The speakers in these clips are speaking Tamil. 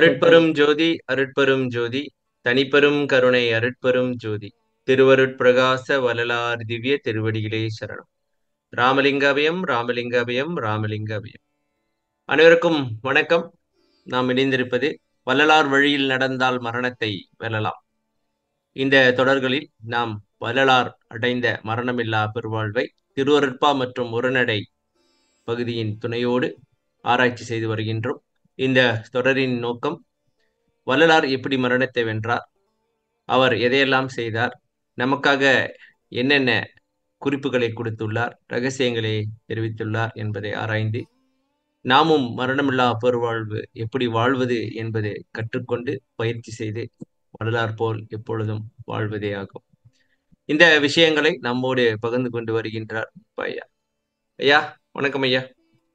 அருட்பெரும் ஜோதி அருட்பெரும் ஜோதி தனிப்பெரும் கருணை அருட்பெரும் ஜோதி திருவருட்பிரகாச வள்ளலார் திவ்ய திருவடிகளே சரணம் ராமலிங்காபயம் ராமலிங்காபயம் ராமலிங்காபயம் அனைவருக்கும் வணக்கம் நாம் இணைந்திருப்பது வள்ளலார் வழியில் நடந்தால் மரணத்தை வெல்லலாம் இந்த தொடர்களில் நாம் வள்ளலார் அடைந்த மரணமில்லா பெருவாழ்வை திருவருட்பா மற்றும் உரைநடை பகுதியின் துணையோடு ஆராய்ச்சி செய்து வருகின்றோம் இந்த தொடரின் நோக்கம் வள்ளலார் எப்படி மரணத்தை வென்றார் அவர் எதையெல்லாம் செய்தார் நமக்காக என்னென்ன குறிப்புகளை கொடுத்துள்ளார் ரகசியங்களை தெரிவித்துள்ளார் என்பதை ஆராய்ந்து நாமும் மரணமில்லா பெருவாழ்வு எப்படி வாழ்வது என்பதை கற்றுக்கொண்டு பயிற்சி செய்து வள்ளலார் போல் எப்பொழுதும் வாழ்வதே ஆகும் இந்த விஷயங்களை நம்மோடு பகிர்ந்து கொண்டு வருகின்றார் ஐயா ஐயா வணக்கம் ஐயா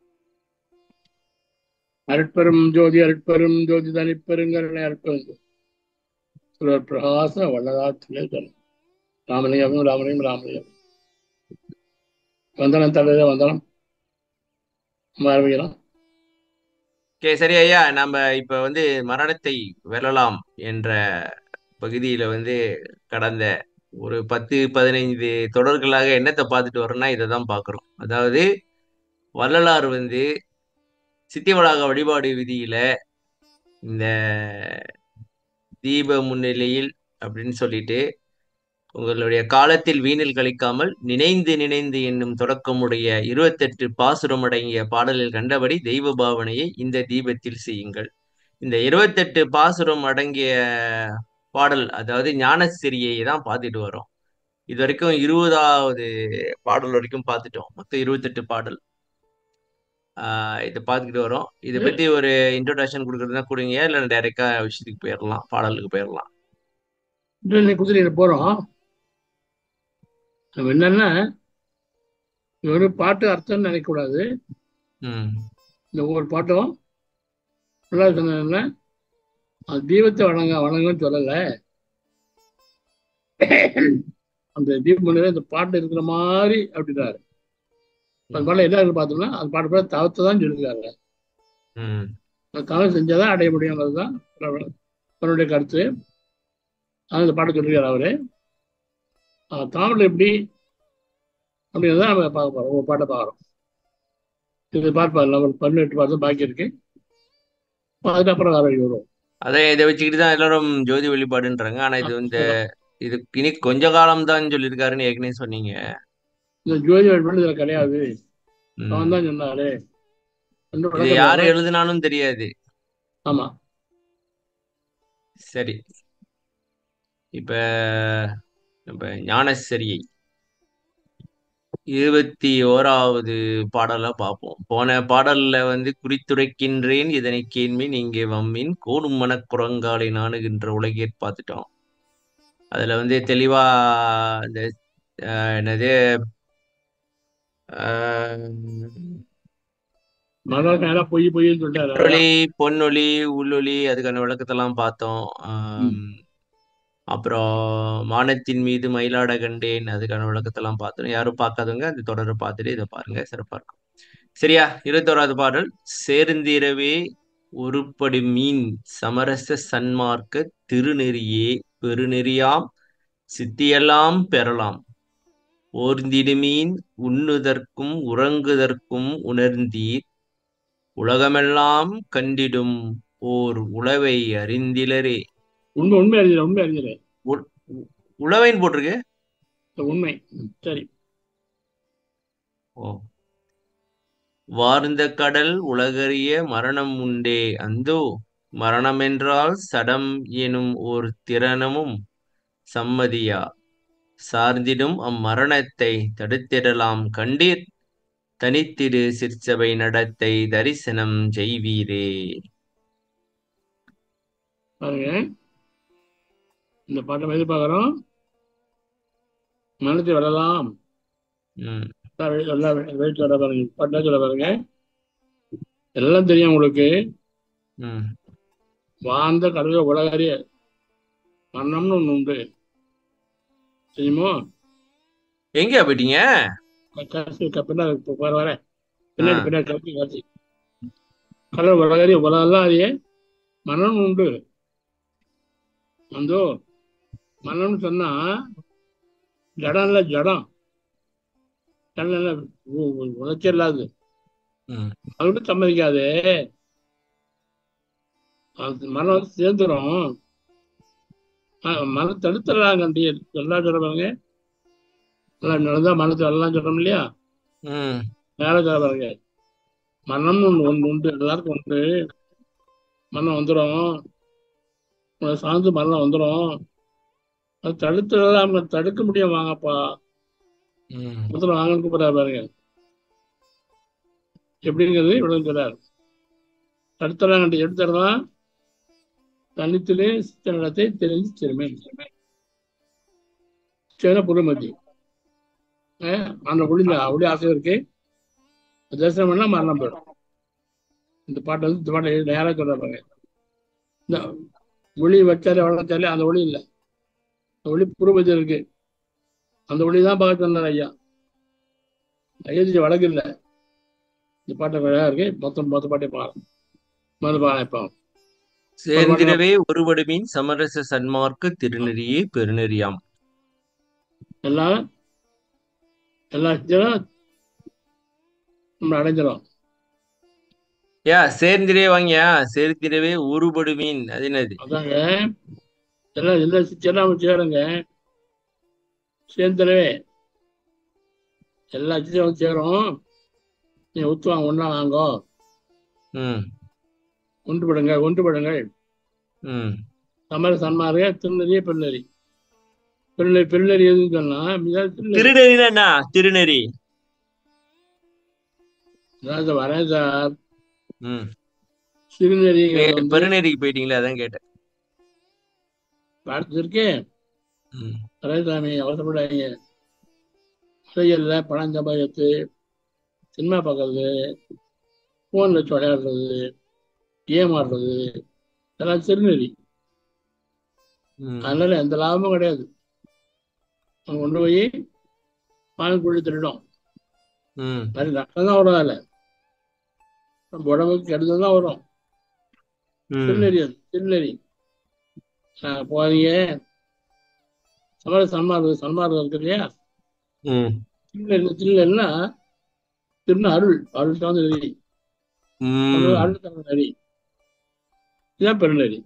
அருட்பெரும் ஜோதி அருட்பெரும் ஜோதி தனிப்பெருங்கருணை அருட்பெரும் சுடர் பிரகாச வல்லதாத்திலே தரும் ராமலிங்கம் ராமலிங்கம் ராமலிங்கம் வந்தனம் தலைவர வந்தனம் நம்ம ஆரம்பிக்கலாம் ஓகே சரி ஐயா நம்ம இப்ப வந்து மரணத்தை வெல்லலாம் என்ற பகுதியில வந்து கடந்த ஒரு பத்து பதினைந்து தொடர்களாக என்னத்தை பார்த்துட்டு வரோம்னா இதை தான் பார்க்குறோம் அதாவது வள்ளலார் வந்து சித்திவளாக வழிபாடு விதியில இந்த தீப முன்னிலையில் அப்படின்னு சொல்லிட்டு உங்களுடைய காலத்தில் வீணில் கழிக்காமல் நினைந்து நினைந்து என்னும் தொடக்கமுடைய இருபத்தெட்டு பாசுரம் அடங்கிய பாடலில் கண்டபடி தெய்வ பாவனையை இந்த தீபத்தில் செய்யுங்கள் இந்த இருபத்தெட்டு பாசுரம் அடங்கிய பாடல் அதாவது ஞானசிரியை தான் பார்த்துட்டு வரோம் இது வரைக்கும் இருபதாவது பாடல் வரைக்கும் பார்த்துட்டோம் மொத்தம் இருபத்தெட்டு பாடல் ஆஹ் இதை பார்த்துக்கிட்டு வரோம் இதை பத்தி ஒரு இன்ட்ரோடக்ஷன் கொடுக்குறதுனா கொடுங்க இல்லை டைரெக்டா விஷயத்துக்கு போயிடலாம் பாடலுக்கு போயிடலாம் இன்னும் குதிரையில போறோம் நம்ம என்னன்னா இது ஒரு பாட்டு அர்த்தம் நினைக்கக்கூடாது ம் இந்த ஒவ்வொரு பாட்டும் நல்லா சொன்ன அது தீபத்தை வணங்க வணங்கன்னு சொல்லல அந்த தீபம் முன்னிலை இந்த பாட்டு இருக்கிற மாதிரி அப்படின்றாரு அந்த பாட்டில் என்ன இருக்கு பார்த்தோம்னா அந்த பாட்டு பேர் தவத்தை தான் சொல்லியிருக்காங்க ம் அந்த தவம் செஞ்சாதான் அடைய முடியுங்கிறது தான் அவருடைய கருத்து அது இந்த பாட்டு சொல்லியிருக்காரு அவரு ஆஹ் தமிழ் எப்படி அப்படிங்கிறத நம்ம பார்க்க போறோம் ஒவ்வொரு பாட்டை பார்க்குறோம் இது பாட்டு பாருங்க ஒரு பதினெட்டு பாட்டு பாக்கி இருக்கு அதுக்கப்புறம் வேற வழி வரும் அதை இதை வச்சுக்கிட்டு தான் எல்லாரும் ஜோதி வழிபாடுன்றாங்க ஆனா இது வந்து இது இனி கொஞ்ச காலம் தான் சொல்லியிருக்காருன்னு ஏற்கனவே சொன்னீங்க இந்த ஜோதி வழிபாடு இதுல கிடையாது ம். அவன் தான் சொன்னாரு ரெண்டு இது விளக்கம் யாரு சொல்றேன். எழுதினாலும் தெரியாது ஆமா சரி இப்ப நம்ம ஞானசரியை இருபத்தி ஓராவது பாடலை பார்ப்போம் போன பாடல்ல வந்து குறித்துரைக்கின்றேன் இதனை கேள்வின் இங்கே வம்மின் கோடும் மனக்குரங்காலை நாணுகின்ற உலகிற் பார்த்துட்டோம் அதுல வந்து தெளிவா இந்த ஆஹ், என்னது ஆஹ், மகன் மேல பொய் பொய்ன்னு சொல்லிட்டாரு ஒளி பொன்னொளி உள்ளொளி அதுக்கான விளக்கத்தெல்லாம் பார்த்தோம் ஆம், அப்புறம் மானத்தின் மீது மயிலாட கண்டேன் அதுக்கான விளக்கத்தெல்லாம் பார்த்தோம் யாரும் பார்க்காதவங்க அந்த தொடரை பார்த்துட்டு இதை பாருங்க சிறப்பா இருக்கும் சரியா இருபத்தோராவது பாடல் சேர்ந்திரவே உருப்படி மீன் சமரச சன்மார்க்க திருநெறியே பெருநெறியாம் சித்தியெல்லாம் பெறலாம் ஓர்ந்திடுமீன் உண்ணுதற்கும் உறங்குதற்கும் உணர்ந்தீர் உலகமெல்லாம் கண்டிடும் ஓர் உளவை அறிந்திலரே உண்மை உண்மை அறிஞர் உண்மை அறிஞர் உ- உ- உளவைன்னு போட்டிருக்கு உண்மை ம், சரி ஓ வார்ந்த கடல் உலகறிய மரணம் உண்டே அந்தோ மரணமென்றால் சடம் எனும் ஓர் திறனமும் சம்மதியா சார்ந்திடும் அம்மரணத்தை தடுத்திடலாம் கண்டீர் தனித்திடு சிற்சபை நடத்தை தரிசனம் செய்வீரே பாருங்க இந்த பாட்டை எது பார்க்குறோம் மனத்தை வரலாம் ம் எல்லாம் வெயிட் சொல்ல பாருங்க பாட்டா சொல்ல பாருங்க எல்லாம் தெரியும் உங்களுக்கு ம் வாழ்ந்த கடவுள உலகறிய மரணம்னு ஒண்ணு உண்டு தெரியுமோ எங்கேயா போயிட்டீங்க காசு பின்னாடி இப்போ வர வர பின்னாடி ஆ. பின்னாடி காசு காசு கடவுள் உலகறிய உலகெல்லாம் அறிய மரணம் உண்டு அந்தோ மரணம்னு சொன்னா ஜடம் இல்ல ஜடம் ஜடம் இல்ல உ- உ- உணர்ச்சி இல்லாது ம் அது கூட சம்மதிக்காது அது மனம் வந்து சேர்ந்துடும் மனம் தடுத்துடலாம் கண்டி எல்லாம் சொல்றவங்க எல்லாம் நடந்தா மனத்தை எல்லாம் சொல்றோம் இல்லையா ம் மேல சொல்றவங்க மரணம்னு ஒண்ணு ஒன்று உண்டு எல்லாருக்கும் உண்டு மரணம் வந்துடும் உங்களை சார்ந்து மரணம் வந்துடும் அது தடுத்துடலாம் தடுக்க முடியும் வாங்கப்பா ம் முதல்ல வாங்கன்னு கூப்பிடுறாரு பாருங்க எப்படிங்கிறது இவ்வளவு சொல்றாரு தடுத்துடலாம் கண்டி எடுத்துடலாம் தனித்திலே சித்தனிடத்தை தெரிஞ்சு சிறுமை சின்ன புதுமதி அந்த ஒளியில ஒளி ஆசை இருக்கு தரிசனம் பண்ணா மரணம் போயிடும் இந்த பாட்டு வந்து இந்த பாட்டை நேராக சொல்றாங்க இந்த ஒளி வச்சாலே வளர்த்தாலே அந்த ஒளி இல்லை அந்த ஒளி புறமதி இருக்கு அந்த ஒளி தான் பார்க்க சொன்னார் ஐயா ஐயா வழக்கு இல்லை இந்த பாட்டை அழகா இருக்கு மொத்தம் மொத்த பாட்டை பாரு மறு பாரு இப்போ சேர்ந்திடவே ஒருவடுமின் சமரச சன்மார்க்க திருநெறியே பெருநெறியாம் எல்லாம் எல்லா சித்தரும் நம்ம அடைஞ்சிடும் யா சேர்ந்திடவே வாங்கியா சேர்த்திடவே உருபடுமீன் அது என்னது அதாங்க எல்லாம் எல்லா சித்தரும் நம்ம சேருங்க சேர்ந்துடவே எல்லா சித்தரும் சேரும் நீ ஊத்துவாங்க ஒன்றா வாங்கோ ம் ஒன்றுபடுங்க ஒன்றுபடுங்கள் ம் சமர சன்மார்க திருநெறிய பெருநெறி பெருநெறி பெருநெறி எதுன்னு சொன்னா மிக திருநெறி திருநெறினா என்ன? திருநெறி அதான் சார் வரேன் சார் ம் சிறுநெறிங்கிறது ஏ, வந்து பெருநெறிக்கு போயிட்டீங்களா அதான் கேட்டேன் பார்த்து இருக்கேன் ம் வரேன் அவசரப்படாதீங்க செய்யல பணம் சம்பாதித்து சினிமா பார்க்கறது ஃபோனில் வச்சு விளையாடுறது கேம் ஆடுறது இதெல்லாம் சிறுநெறி ம் அதனால எந்த லாபமும் கிடையாது அவங்க கொண்டு போய் பால் குழி திருடும் ம் அது நஷ்டம் தான் வரும் அதில் நம்ம உடம்புக்கு கெடுதல் தான் வரும் ம் திருநெறி அது திருநெறி ஆஹ் போறீங்க சமர சன்மார்க்கம் சன்மார்க்கம் இருக்கு இல்லையா ம் திருநெறி திருநெறினா திருந அருள் அருள் தகுந்த நெறி அது ம் அருள் தகுந்த நெறி இதுதான் பெருநெறி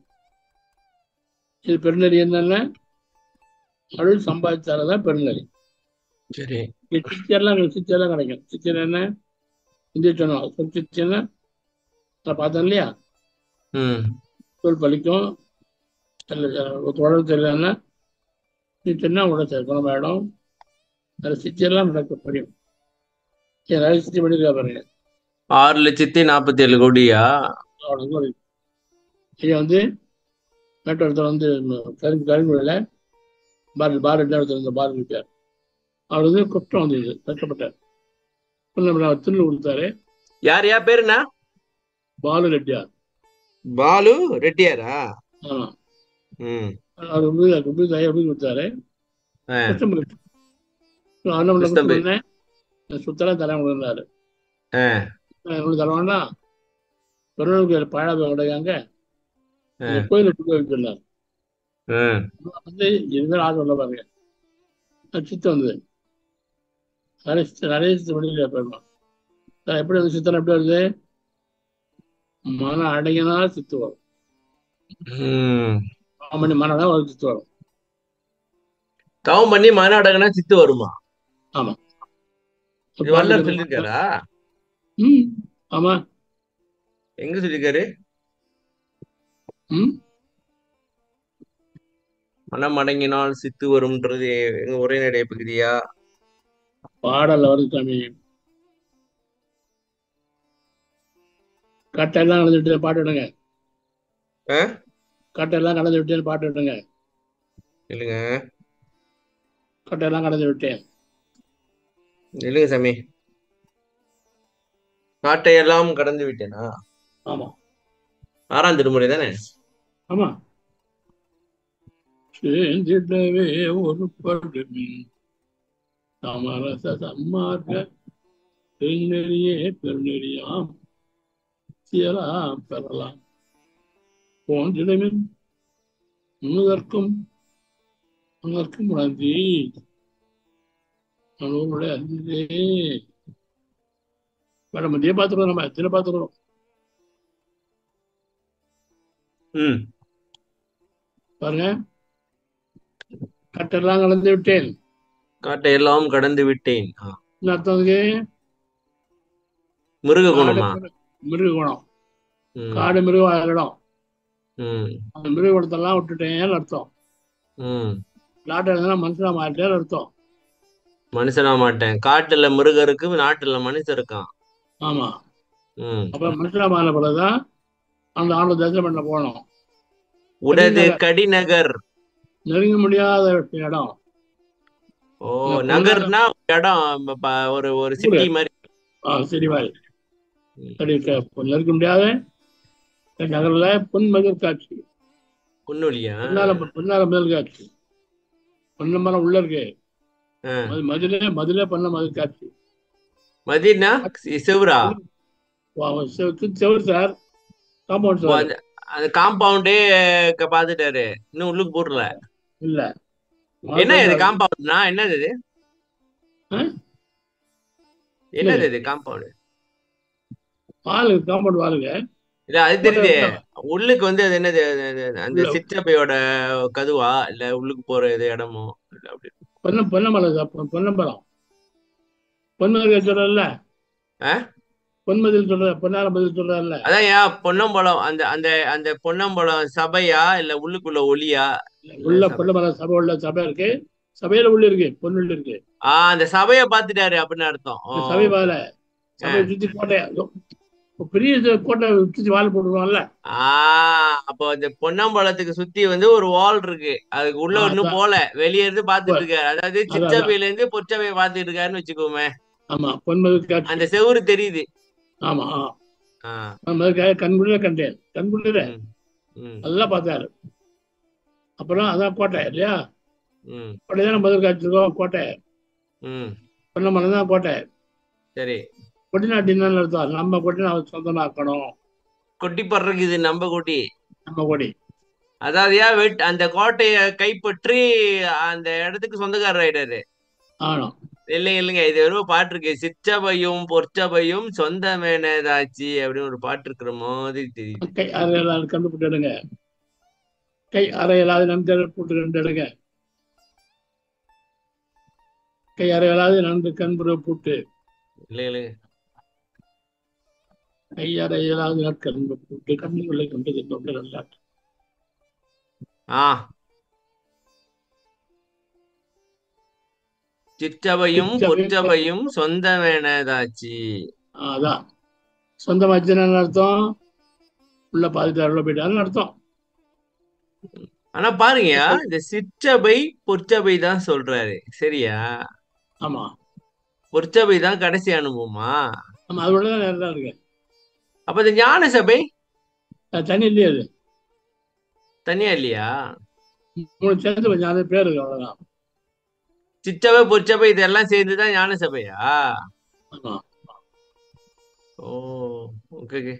இது பெருநெறி என்னன்னா அருள் சம்பாதிச்சாலதான் பெருநெறி சரி இங்க சித்தியெல்லாம் சித்தியெல்லாம் கிடைக்கும் சித்தியர் என்ன இந்திய சொன்னோம் சித்தியன்னா நான் பார்த்தேன் இல்லையா ம் தோல் பலிக்கும் தொடர் தெரியலன்னா நீ தின்னா உடல் சரி குணமாயிடும் அதில் சித்தியெல்லாம் நடக்க முடியும் ஏன் நிறைய சித்தி பண்ணியிருக்கா பாருங்க ஆறு லட்சத்தி நாற்பத்தி ஏழு கோடியா அவ்வளோ ஒரு ஐயா வந்து மேட்டோரத்தில் வந்து கரும்பு கரும்புல பார் பார் இடத்துல இருந்த பார் இருக்கார் அவர் வந்து குற்றம் வந்தது கஷ்டப்பட்டார் அவர் திருள் கொடுத்தாரு யார் யா பேரு என்ன பாலு ரெட்டியார் பாலு ரெட்டியாரா ஆமா ம் அவர் வந்து ரொம்ப தயா எப்படி கொடுத்தாரு ஆ கஷ்டம் இருக்கு அண்ணன் கஷ்டம் போய். பண்ணேன் சுத்தலாம் தரேன் கொடுத்தாரு ஆ உங்களுக்கு தர வேண்டாம் பெருநாளுக்கு பழாபை உடையாங்க ஆ கோயிலை புக்க வச்சிருந்தார் ம் வந்து இதுமாதிரி ஆசை உள்ள பாருங்க அது சித்தம் வந்தது நிறைய சித்தம் நிறைய சித்தம் பண்ணி போயிருந்தோம் எப்படி வந்து சித்தம் எப்படி வருது மன அடங்கினா சித்து வரும் ம் மணி மனம் ஒரு சித்து வரும் தவம் பண்ணி மன அடங்குனா சித்து வருமா ஆமா இது வல்லர் சொல்லியிருக்காரா ம் ஆமா எங்க சொல்லியிருக்காரு ம் மனம் அடங்கினால் சித்து வரும்ன்றது எங்க உரைநடை பகுதியா பாடல்ல வருது சாமி கட்டெல்லாம் கலந்து விட்டு பாட்டு விடுங்க ஆ? கட்டெல்லாம் கலந்து விட்டேன்னு பாட்டு விடுங்க இல்லைங்க கட்டெல்லாம் கலந்து விட்டேன் இல்லைங்க சாமி காட்டையெல்லாம் கடந்து விட்டேனா ஆமா ஆறாம் திருமுறை தானே ஆமா சேர்ந்திடவே ஒரு படுமி சமரச சம்மார்க்க பெருநெறியே பெருநெறியாம் சியலாம் பெறலாம் போன்றிடமின் முன்னுதற்கும் முன்னதற்கும் உணர்ந்தி நம்மளுடைய அறிந்தே நம்ம இதே பார்த்துருவோம் நம்ம இதில் பார்த்துருவோம் ம் பாருங்க கட்டெல்லாம் கலந்து விட்டேன் காட்டை எல்லாம் கடந்து விட்டேன் ஆ. என்ன அர்த்தம் அதுக்கு மிருக காடு குணமா மிரு- மிருக குணம் ம் காடு மிருக இடம் ம் அந்த மிருக குணத்தெல்லாம் விட்டுட்டேன்னு அர்த்தம் ம் நாட்டில் இருந்தா மனுஷனா மாறிட்டேன்னு அர்த்தம் மனுஷனா மாட்டேன் காட்டுல மிருகம் இருக்கு நாட்டுல மனுஷன் இருக்கான் ஆமா ம் அப்ப மனுஷனா மாறின பிறகுதான் அந்த ஆண்டு தரிசனம் பண்ண போகணும் உடது கடிநகர். கடிநகர் நெருங்க முடியாத இடம் ஓ இந்த நகர்னா இடம் ப- ப- ஒரு ஒரு சிட்டி மாதிரி ஆ, சரி வாய் ம். சரி க- நெருங்க முடியாத நகர்ல பொன்மதில் காட்சி புன்னொலியா பொன்னால பொன்னால மதில் காட்சி பொன்ன மரம் உள்ள இருக்கு ஆ. மது- மதிலே மதிலே பொன்ன மதில் காட்சி மதினா சி- சிவரா வா, செவு- செவுரு சார் காம்பவுண்ட் ஓ, சார் அந்த அந்த காம்பவுண்டே பாத்துட்டாரு இன்னும் உள்ளுக்கு போடல இல்ல என்ன இது காம்பவுண்ட்னா என்னது இது ஆ? என்னது இது காம்பவுண்ட் வாலு காம்பவுண்ட் வாலுங்க இல்ல அது தெரியுது உள்ளுக்கு வந்து அது என்னது அது- அது- அந்த உள்ள. சிற்றப்பையோட கதுவா இல்ல உள்ளுக்கு போற இது இடமோ இல்ல அப்படி பொன்ன பொன்னமலை சார் பொ- பொன்னம்பலம் பொன்மதில் சொல்றல ஆ? பொன்மதில் சொல்ற பொன்னால மதில் சொல்றல அதான் ஏன் பொன்னம்பலம் அந்த அந்த அந்த பொன்னம்பலம் சபையா இல்ல உள்ளுக்குள்ள ஒளியா உள்ள பொன்னமலை சபை உள்ள சபை இருக்கு சபையில உள்ள இருக்கு பொண்ணுள்ள இருக்கு ஆ அந்த சபைய பாத்துட்டாரு அப்படின்னு அர்த்தம் ஓ. இந்த சபை மேல சபையை சுத்தி கோட்டை அதோ, ஒரு பெரிய இது கோட்டை சுத்தி வால் போட்டுருவாங்கல்ல ஆ அப்போ அந்த பொன்னம்பலத்துக்கு சுத்தி வந்து ஒரு வால் இருக்கு அதுக்கு உள்ள ஆ, ஒண்ணும் அதான். போல வெளிய இருந்து பாத்துட்டு இருக்காரு அதாவது அதான். சிற்றபையில இருந்து பொற்றபைய பாத்துட்டு இருக்காருன்னு வச்சுக்கோமே ஆமா பொன்மதில் காட்சி அந்த செவுரு தெரியுது ஆமா ஆ. ஆ பொன்மதில் காட்சி கண்குள்ள கண்டேன் கண்குள்ள ம், ம் அதெல்லாம் பார்த்தாரு அப்புறம் அதான் கோட்டை இல்லையா ம் கோட்டை தான் மதில் காட்சி இருக்கோம் கோட்டை ம் பொன்னமலை தான் கோட்டை சரி கொட்டிநாட்டின்னு அர்த்தம் நம்ம கொட்டி நம்ம சொந்தமாக்கணும் கொட்டி படுறதுக்கு இது நம்ம கொட்டி நம்ம கொடி அதாவது ஏன் வெட் அந்த கோட்டைய கைப்பற்றி அந்த இடத்துக்கு சொந்தக்காரர் ஆயிட்டாரு ஆனோம் இல்லைங்க இல்லைங்க இது வெறும் பாட்டு இருக்கு சிற்றபையும் பொற்சபையும் சொந்தமேனதாச்சு அப்படின்னு ஒரு பாட்டு இருக்கிற மாதிரி தெரியுது கை அறையலாது கண்டு போட்டு எடுங்க கை அறையலாது நன்கு போட்டு ரெண்டு எடுங்க கை அறையலாது நன்கு கண்புற போட்டு இல்லை இல்லைங்க கை அறையலாது நற்கண்பு போட்டு கண்ணுக்குள்ளே கொண்டு கொண்டு நல்லா ஆ சிற்றபையும் சிற்றபையும் பொற்றபையும் சொந்தமேனதாச்சு அதான் சொந்தமாச்சுன்னு அர்த்தம் உள்ள பாதித்தார் உள்ள போயிட்டாருன்னு அர்த்தம் ஆனா பாருங்க இந்த சிற்றபை பொற்சபை தான் சொல்றாரு சரியா ஆமா பொற்சபை தான் கடைசி அனுபவமா ஆமா அது தான் நேரம் இருக்கு அப்ப இந்த ஞான சபை அது தனி இல்லையே அது தனியா இல்லையா மூணு சேர்ந்து கொஞ்சம் அது பேர் இருக்கு அவ்வளவுதான் சிற்றபை பொற்சபை இதெல்லாம் சேர்ந்துதான் ஞான சபையா ஆமா ஓ ஓகே ஓகே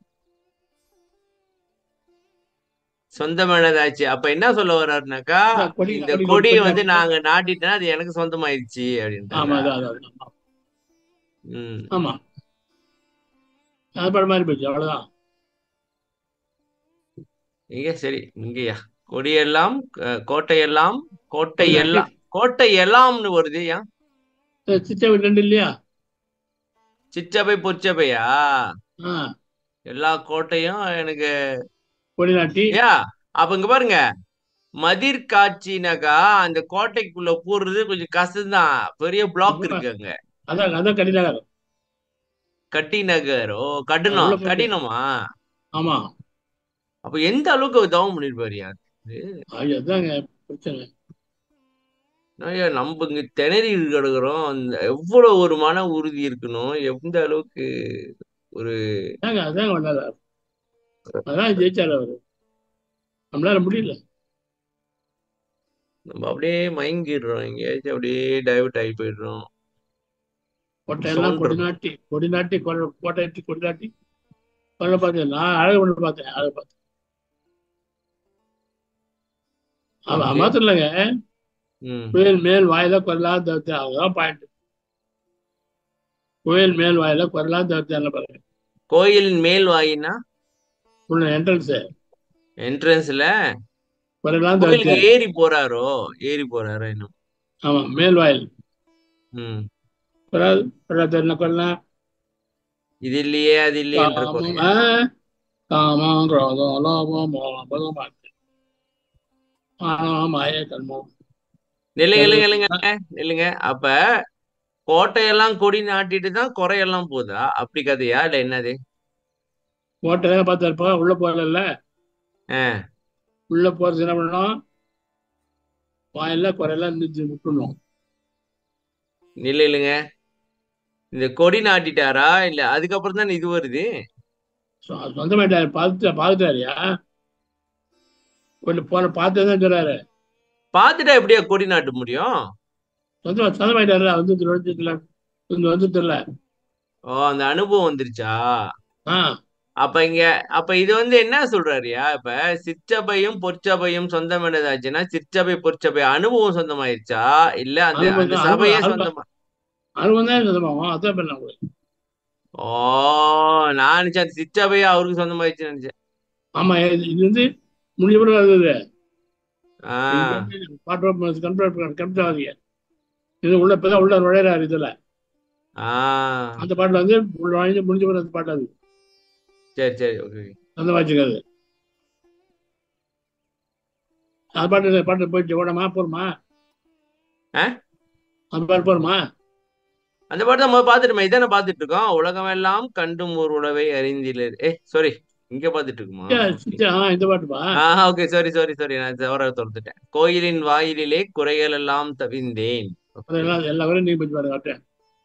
சொந்தமானதாச்சு அப்ப என்ன சொல்ல வர்றாருனாக்கா அதான் கொடி- இந்த கொடி கொடியை கொடி வந்து கொடி. நாங்க நாட்டிட்டோம்னா அது எனக்கு சொந்தமாயிடுச்சு ஆமா அப்படின்ட்டு அதான் அதான் அதான். ம் ஆமா அது படம் மாதிரி போச்சு அவ்வளவுதான் இங்க சரி இங்கயா கொடியெல்லாம் அஹ், கோட்டையெல்லாம் கோட்டை எல்லாம் கோட்டை எல்லாம்னு வருது ஏன் சிச்சை ரெண்டு இல்லையா சிற்றபை பொற்சபையா ஆ எல்லா கோட்டையும் எனக்கு கொடி நாட்டி ஏ அப்ப இங்க பாருங்க மதிர் காட்சினாக்கா அந்த கோட்டைக்குள்ள போறது கொஞ்சம் கஷ்டம்தான் பெரிய பிளாக் இருக்கு அங்க அதான் அதான் கடிநகர் கட்டி நகர் ஓ உள்ள கடினம் போட்டு- கடினமா ஆமா அப்ப எந்த அளவுக்கு அவர் தவம் பண்ணிருப்பாரு யார் ஐயோ அதாங்க பிரச்சனை ஐயா நம்ம இங்க திணறி கிடக்குறோம் அந்த எவ்வளவு ஒரு மன உறுதி இருக்கணும் எந்த அளவுக்கு ஒரு அதாங்க அதாங்க பண்ணாரு அதான் ஜெயிச்சாரு அவரு நம்மளால முடியல நம்ம அப்படியே மயங்கிடுறோம் எங்கேயாச்சும் அப்படியே டைவர்ட் ஆகி போயிடுறோம் கோட்டையெல்லாம் Sound கொடி நாட்டி கொடி நாட்டி கொடை கோட்டை நாட்டி கொடி நாட்டி கொள்ள பார்த்தேன் நான் அழகு ஒன்று பார்த்தேன் அழகு பார்த்தேன் அவன் ஒன்று மாத்திரம் இல்லைங்க ம் புயல் மேல் வாயில கொரலாம் தவிர்த்து அதுதான் பாயிண்ட் புயல் மேல் வாயில கொரலாம் தவிர்த்து பாருங்க கோயிலின் மேல் வாயினா உள்ள என்ட்ரன்ஸ் என்ட்ரன்ஸ்ல கொரலாம் தவிர்த்து கோயிலுக்கு ஏறி போறாரோ ஏறி போறாரோ இன்னும் ஆமா மேல் வாயில் ம் கொரால் கொரலாம் என்ன கொரலாம் இது இல்லையே அது இல்லையேன்ற காமம் குறையா ஆ, காமம் குரோதம் லோபம் மோகம் பகவான் ஆணவம் மாய கர்மம் நில்லுங்க சர்வ நில்லுங்க நில்லுங்க நில்லுங்க அப்ப கோட்டையெல்லாம் கொடி நாட்டிட்டு தான் குறையெல்லாம் போதா அப்படி கதையா இல்ல என்னது கோட்டை பார்த்து இருப்போம் உள்ள போகல ஆ உள்ள போறது என்ன பண்ணணும் வாயில குறையெல்லாம் நிறுத்தி விட்டுணும் நில்லு இல்லைங்க இந்த கொடி நாட்டிட்டாரா இல்ல அதுக்கப்புறம் தான் இது வருது சொந்தமாயிட்டாரு பார்த்து பார்த்துட்டாருயா கொஞ்சம் போன பார்த்து தான் சொல்றாரு பார்த்துட்டா எப்படியா கொடி நாட்ட முடியும் சொந்தமா சொந்தமாயிட்டாரு வந்து வந்துட்டுல வந்து வந்துட்டுல ஓ அந்த அனுபவம் வந்துருச்சா ஆ அப்ப இங்க அப்ப இது வந்து என்ன சொல்றாருயா இப்ப சிற்றபையும் பொற்சபையும் சொந்தமானதாச்சுன்னா சிற்றபை பொற்சபை அனுபவம் சொந்தமாயிருச்சா இல்ல அந்த அனுபவம் அந்த தான், சபையே அனுபவம், சொந்தமா அனுபவம் தான் சொந்தமாகும் அதான் பண்ண உங்களுக்கு ஓ நான் நினைச்சேன் அந்த சிற்றபையே அவருக்கு சொந்தமாயிருச்சுன்னு நினைச்சேன் ஆமா இது இது வந்து முடிவு வருது ஆ பாட்டு கம்ப்யூட்டர் கம்ப்யூட்டர் இது உள்ள இப்பதான் உள்ள நுழையிறாரு இதுல ஆ அந்த பாட்டுல வந்து உள்ள நுழைஞ்சு முடிஞ்ச பிறகு அந்த பாட்டு அது சரி சரி ஓகே அந்த வாட்சிக்காது அந்த பாட்டு பாட்டு போயிடுச்சு ஓடமா போருமா ஆ? அந்த பாட்டு போருமா அந்த பாட்டு தான் முதல்ல பார்த்துட்டுமா இதானே பார்த்துட்டு இருக்கோம் உலகமெல்லாம் கண்டும் ஒரு உறவை அறிந்தில ஏ சாரி இங்க பார்த்துட்டு இருக்குமா சிச்சா, ஆ, இந்த பாட்டுப்பா ஆ ஓகே சாரி சாரி சாரி நான் தவற தொடுத்துட்டேன் கோயிலின் வாயிலிலே குறைகள் எல்லாம் தவிர்ந்தேன் Okay. அதெல்லாம் எல்லா வரையும் நீங்க போய் பாருங்க காட்டுறேன்.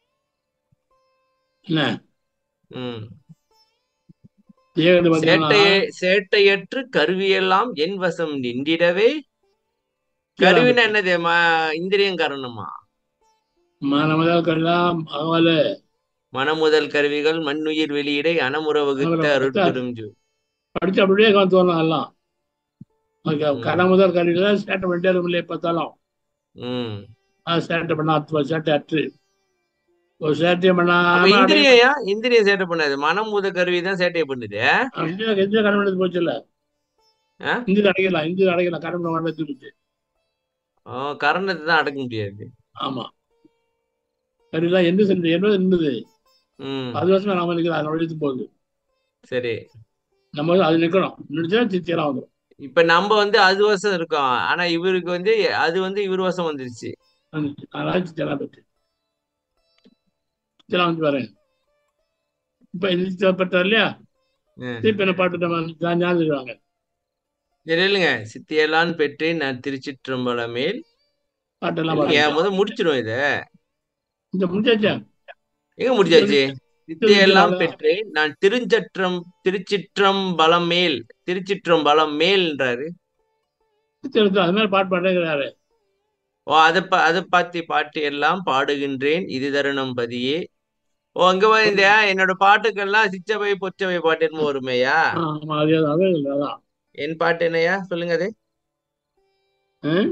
என்ன ம் ஏகது பார்த்தீங்கன்னா சேட்டையே சேட்டையற்று கருவியெல்லாம் என் வசம் நின்றிடவே கருவினா என்னது ம- இந்திரியம் காரணமா மனமதற்கெல்லாம் அகவல மனமுதல் கருவிகள் மண்ணுயிர் வெளியிடை அனமுற வகுத்த அனமுற வகுத்த அருட்பெரும் ஜோ படிச்சு அப்படியே காத்து வரலாம் எல்லாம் ம். கடை முதல் கல்வியில சேட்டை பண்ணிட்டே இருக்கும் இல்லையா பார்த்தாலும் ம் அது சேட்டை பண்ணா அத்து சேட்டை அற்று ஒரு சேட்டையை அப்ப பண்ணாம அப்படியே இந்திரியா இந்திரியம் சேட்டை பண்ணாது மனம் முத கருவி தான் சேட்டையை பண்ணுது இந்தியா இந்தியா கடை பண்ணது போச்சு இல்ல ஆ? இந்திய அடைக்கலாம் இந்திய அடைக்கலாம் கடை பண்ண வேண்டாம் தூக்கிச்சு ஓ கரணத்தை தான் அடக்க முடியாது ஆமா கருவிலாம் என்ன செஞ்சு என்ன இருந்தது ம் அது வருஷம் நாம நிற்கிறோம் அதோட எடுத்து போகுது சரி நம்ம வந்து அது நிற்கணும் நினைச்சா சித்தியெல்லாம் வந்துடும் இப்ப நம்ம வந்து அது வசம் இருக்கோம் ஆனா இவருக்கு வந்து அது வந்து இவர் வசம் வந்துருச்சு அதனால சித்தியெல்லாம் பற்றி சித்தியெல்லாம் வந்து பாருங்க இப்ப இந்த பெற்றார் இல்லையா ம். திருப்பி என்ன பாட்டு நம்ம ஞாபகம் சொல்லுவாங்க சரி இல்லைங்க சித்தியெல்லாம் பெற்றேன் நான் திருச்சிற்றம்பலமேல் பாட்டெல்லாம் இல்லைங்க பாருங்க முத முடிச்சிடும் இத இந்த முடிச்சாச்சா எங்க முடிச்சாச்சு சித்தியெல்லாம் திருச்சிற்றம்பலம். பெற்றேன் நான் திருச்சற்றம் திருச்சிற்றம்பலம் மேல் திருச்சிற்றம்பலம் மேல்ன்றாரு சித்திரத்தில் அது மாதிரி பாட்டு பாட்டேங்கிறாரு ஓ அதை பா அதை பார்த்து பாட்டு எல்லாம் பாடுகின்றேன் இது தருணம் பதியே ஓ அங்க வா இந்த என்னோட பாட்டுக்கெல்லாம் சிச்சபை பொச்சபை பாட்டு என்னமோ வருமேயா ஆமா அதே தான் அதே இல்லை அதான் என் பாட்டு என்னையா சொல்லுங்க அது ஆ?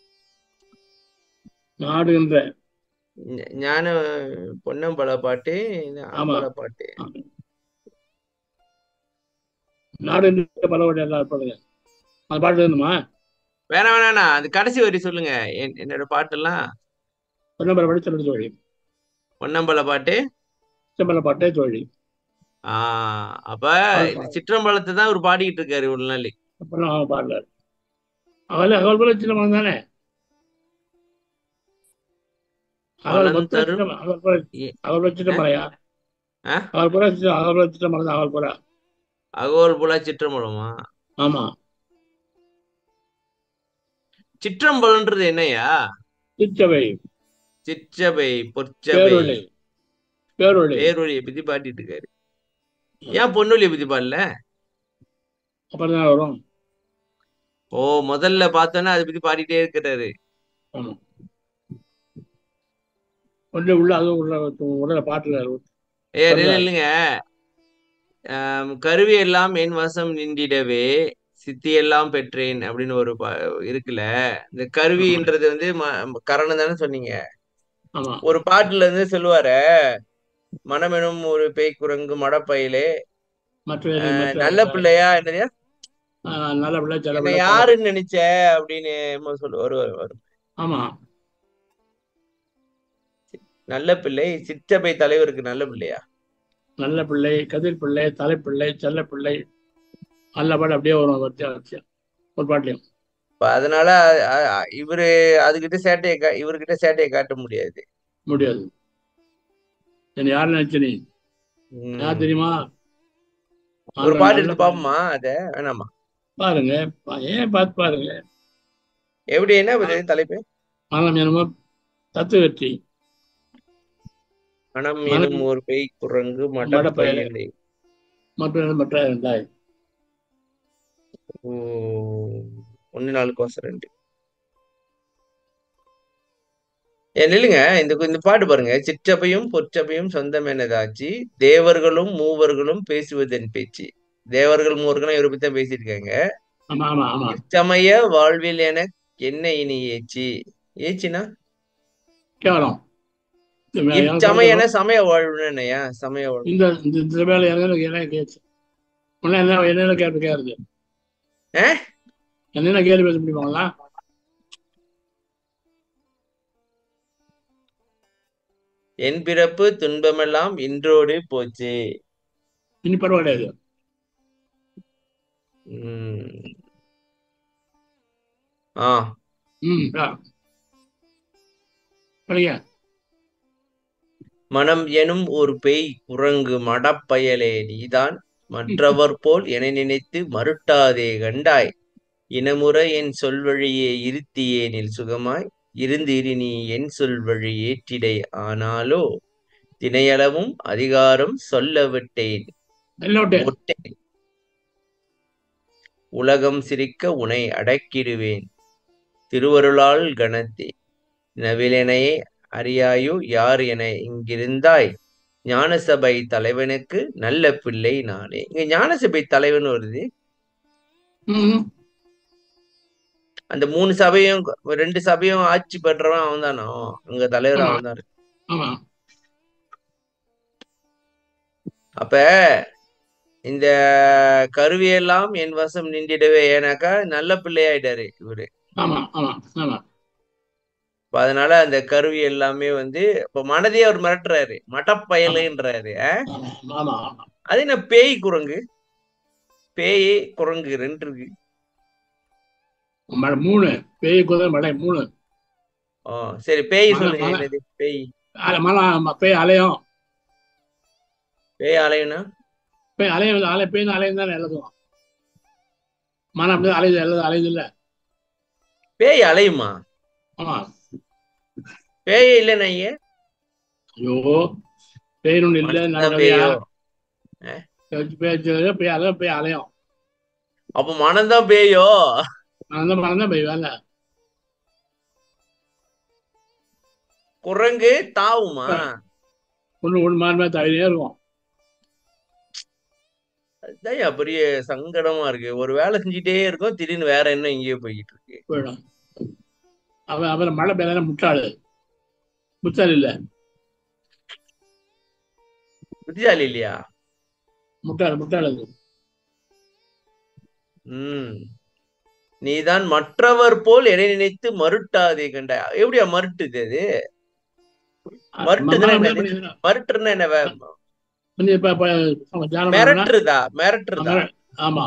நாடுகின்ற ஞ- ஞான பொன்னம்பல பாட்டு ஆமா. ஆம்பல பாட்டு நாடுகின்ற பலவடி எல்லாம் பாடுங்க அந்த பாட்டு வேணுமா வேணாம் வேணாண்ணா அது கடைசி வரி சொல்லுங்க என் என்னோட பாட்டெல்லாம் பொன்னம்பல பாடி சொல்லுங்க தோழி பொன்னம்பல பாட்டு சிம்பல பாட்டே தோழி ஆஹ் அப்ப இந்த சிற்றம்பலத்தை தான் அவர் பாடிக்கிட்டு இருக்காரு ஒரு நாள் அப்புறம் அவன் பாடலார் அவள் அவள் போல சின்ன மகன் தானே அவள் பலன் மொத்த தரும் சின்ன அவள் போல ஏ- அவள் போல சின்ன மலையா ஆ? அவள் போல சின்ன அவள் போல சின்ன மலை தான் அவள் போல அகோல் புலா சிற்றம்பலமா ஆமா சிற்றம்பலன்றது என்னையா சிற்றவை சிற்றபை பொற்சபை பேரொழி பேரொழி பேரொழியை பத்தி பாடிட்டு இருக்காரு ஏன் பொன்னொழியை பத்தி பாடல அப்புறம் தான் வரும் ஓ முதல்ல பார்த்தோன்னா அதை பத்தி பாடிட்டே இருக்கிறாரு ஆமா ஒன்று உள்ள அதுவும் உள்ள உள்ள பாட்டுல ஏ சொல்ல. இல்ல இல்லைங்க ஆம், கருவி எல்லாம் என் வசம் நின்றிடவே சித்தியெல்லாம் பெற்றேன் அப்படின்னு ஒரு ப- இருக்குல்ல இந்த கருவின்றது வந்து ம- கரணம் தானே சொன்னீங்க ஆமா ஒரு பாட்டுல இருந்து சொல்லுவாரு மனமெனும் ஒரு பேய் குரங்கு மடப்பையிலே மற்ற அஹ், மற்ற நல்ல பிள்ளையா என்னதையா ஆஹ், நல்ல பிள்ளை சில என்ன பிள்ளை பல யாருன்னு நினைச்ச அப்படின்னு என்னமோ சொல்லு வருவார் வரும் ஆமா நல்ல பிள்ளை சிற்றபை தலைவருக்கு நல்ல பிள்ளையா நல்ல பிள்ளை கதிர் பிள்ளை தலைப்பிள்ளை செல்ல பிள்ளை நல்ல பாட்டு அப்படியே வரும் வச்சு வச்சு ஒரு பாட்டுலையும் இப்ப அதனால அ- அ- இவரு அதுகிட்ட சேட்டையை கா இவர்கிட்ட சேட்டையை காட்ட முடியாது முடியாது என்ன யார் நினைச்ச நீ யார் உம் தெரியுமா ஒரு அவன் பாட்டு நல்ல எடுத்து பாப்போமா அத வேணாமா பாருங்க பா- ஏன் பார்த்து பாருங்க எப்படி என்ன இது தலைப்பு மனம் என்னமோ தத்து வெற்றி மனம் மனம் எனும் ஒரு பேய் குரங்கு மடப்பயலே மடப்பையிலே மற்ற மற்ற ரெண்டாய் ஓ ஒன்னு நாலு கோசம் ரெண்டு ஏன் இல்லைங்க இந்த இந்த பாட்டு பாருங்க சிற்றபையும் பொற்றபையும் சொந்தமெனதாச்சு தேவர்களும் மூவர்களும் பேசுவதன் பேச்சு தேவர்கள் மூவர்களும் இவரை பத்தி தான் பேசியிருக்காங்க ஆமா ஆமா ஆமா இச்சமய வாழ்வில் என என்ன இனி ஏச்சி ஏச்சினா கேவலம் இந்த மே- எனக்கு இச்சமயன வந்து சமய வாழ்வுன்னு என்னையா சமய வாழ்வு இந்த இந்த இந்த வேலை எனக்கு என்ன கேச்சு உன்ன என்ன என்னென்ன கேள்வி கேட்கறது ஆ? என்னென்ன கேள்வி பேச முடியுமாங்களா என் பிறப்பு துன்பமெல்லாம் இன்றோடு போச்சு இனி பரவாயில்லையாது உம் ஆ ம் ஆ. படிங்க மனம் எனும் ஒரு பேய் குரங்கு மடப்பயலே நீதான் மற்றவர் போல் என நினைத்து மருட்டாதே கண்டாய் இனமுற என் சொல்வழியே இருத்தியேனில் சுகமாய் இருந்திரு நீ என் சொல்வழி ஏற்றிடை ஆனாலோ தினையளவும் அதிகாரம் சொல்ல விட்டேன் எல்லோட்டு ஒட்டேன் உலகம் சிரிக்க உனை அடக்கிடுவேன் திருவருளால் கணத்தே நவிலனையே அறியாயோ யார் என இங்கிருந்தாய் ஞானசபை தலைவனுக்கு நல்ல பிள்ளை நானே இங்க ஞானசபை தலைவன் வருது ம் அந்த மூணு சபையும் ரெண்டு சபையும் ஆட்சி பெற்றவன் அவன் தானோ அங்க தலைவர் ஆமா அவன் தான் ஆமா அப்ப இந்த கருவியெல்லாம் என் வசம் நின்றிடவே ஏன்னாக்கா நல்ல பிள்ளையாயிட்டாரு இவரு ஆமா ஆமா ஆமா அப்ப அதனால அந்த கருவி எல்லாமே வந்து இப்ப மனதையே அவர் மிரட்டுறாரு மட்டப்பயலுன்றாரு அஹ்? ஆமா ஆமா ஆமா அது என்ன பேய் குரங்கு பேய் குரங்கு ரெண்டு இருக்கு மழை மூணு பேய் குதிரை மழை மூணு ஓ சரி பேய் மழை சொல்லுங்க மழை என்னது பேய் அலை மழை ஆமா, பேய் அலையும் பேய் அலையுனா பேய் அலையும் அலை பேய் அலையும் தானே எழுதுவோம் மனம் அப்படி அலையுது எழுது அலையுது இல்ல பேய் அலையுமா ஆமா பேய் இல்லைன்னா ஐயா ஐயோ பேய் ஒண்ணு இல்ல மனுஷன் நான் தான் பேயோ பேய் பேய் அலை பேய் அலையும் அப்ப மனம்தான் பேயோ அந்த மனம் தான் பேய் வேலை குரங்கு தாவுமா ஒண்ணு ஒண்ணு மாறி மாறி தவிரே இருக்கும் அதுதான் பெரிய சங்கடமா இருக்கு ஒரு வேலை செஞ்சுட்டே இருக்கும் திடீர்னு வேற என்ன இங்கேயோ போய்கிட்டு இருக்கு போயிடும் அவன் அவன் மழை பெய்யலாம் முட்டாளு முட்டாள் இல்ல புத்திசாலி இல்லையா முட்டாள் முட்டாள் அது உம் நீதான் மற்றவர் போல் எதை நினைத்து மறுட்டாதே கண்ட எப்படியா மறுட்டுது அது மறுட்டுதுன்னா மனம் என்னது எப்படி மறுட்டுன்னா என்ன வே- கொஞ்சம் இப்ப இப்ப அவன் தியானம் பண்ணா மிரட்டுறதா மிரட்டுறதா ஆமா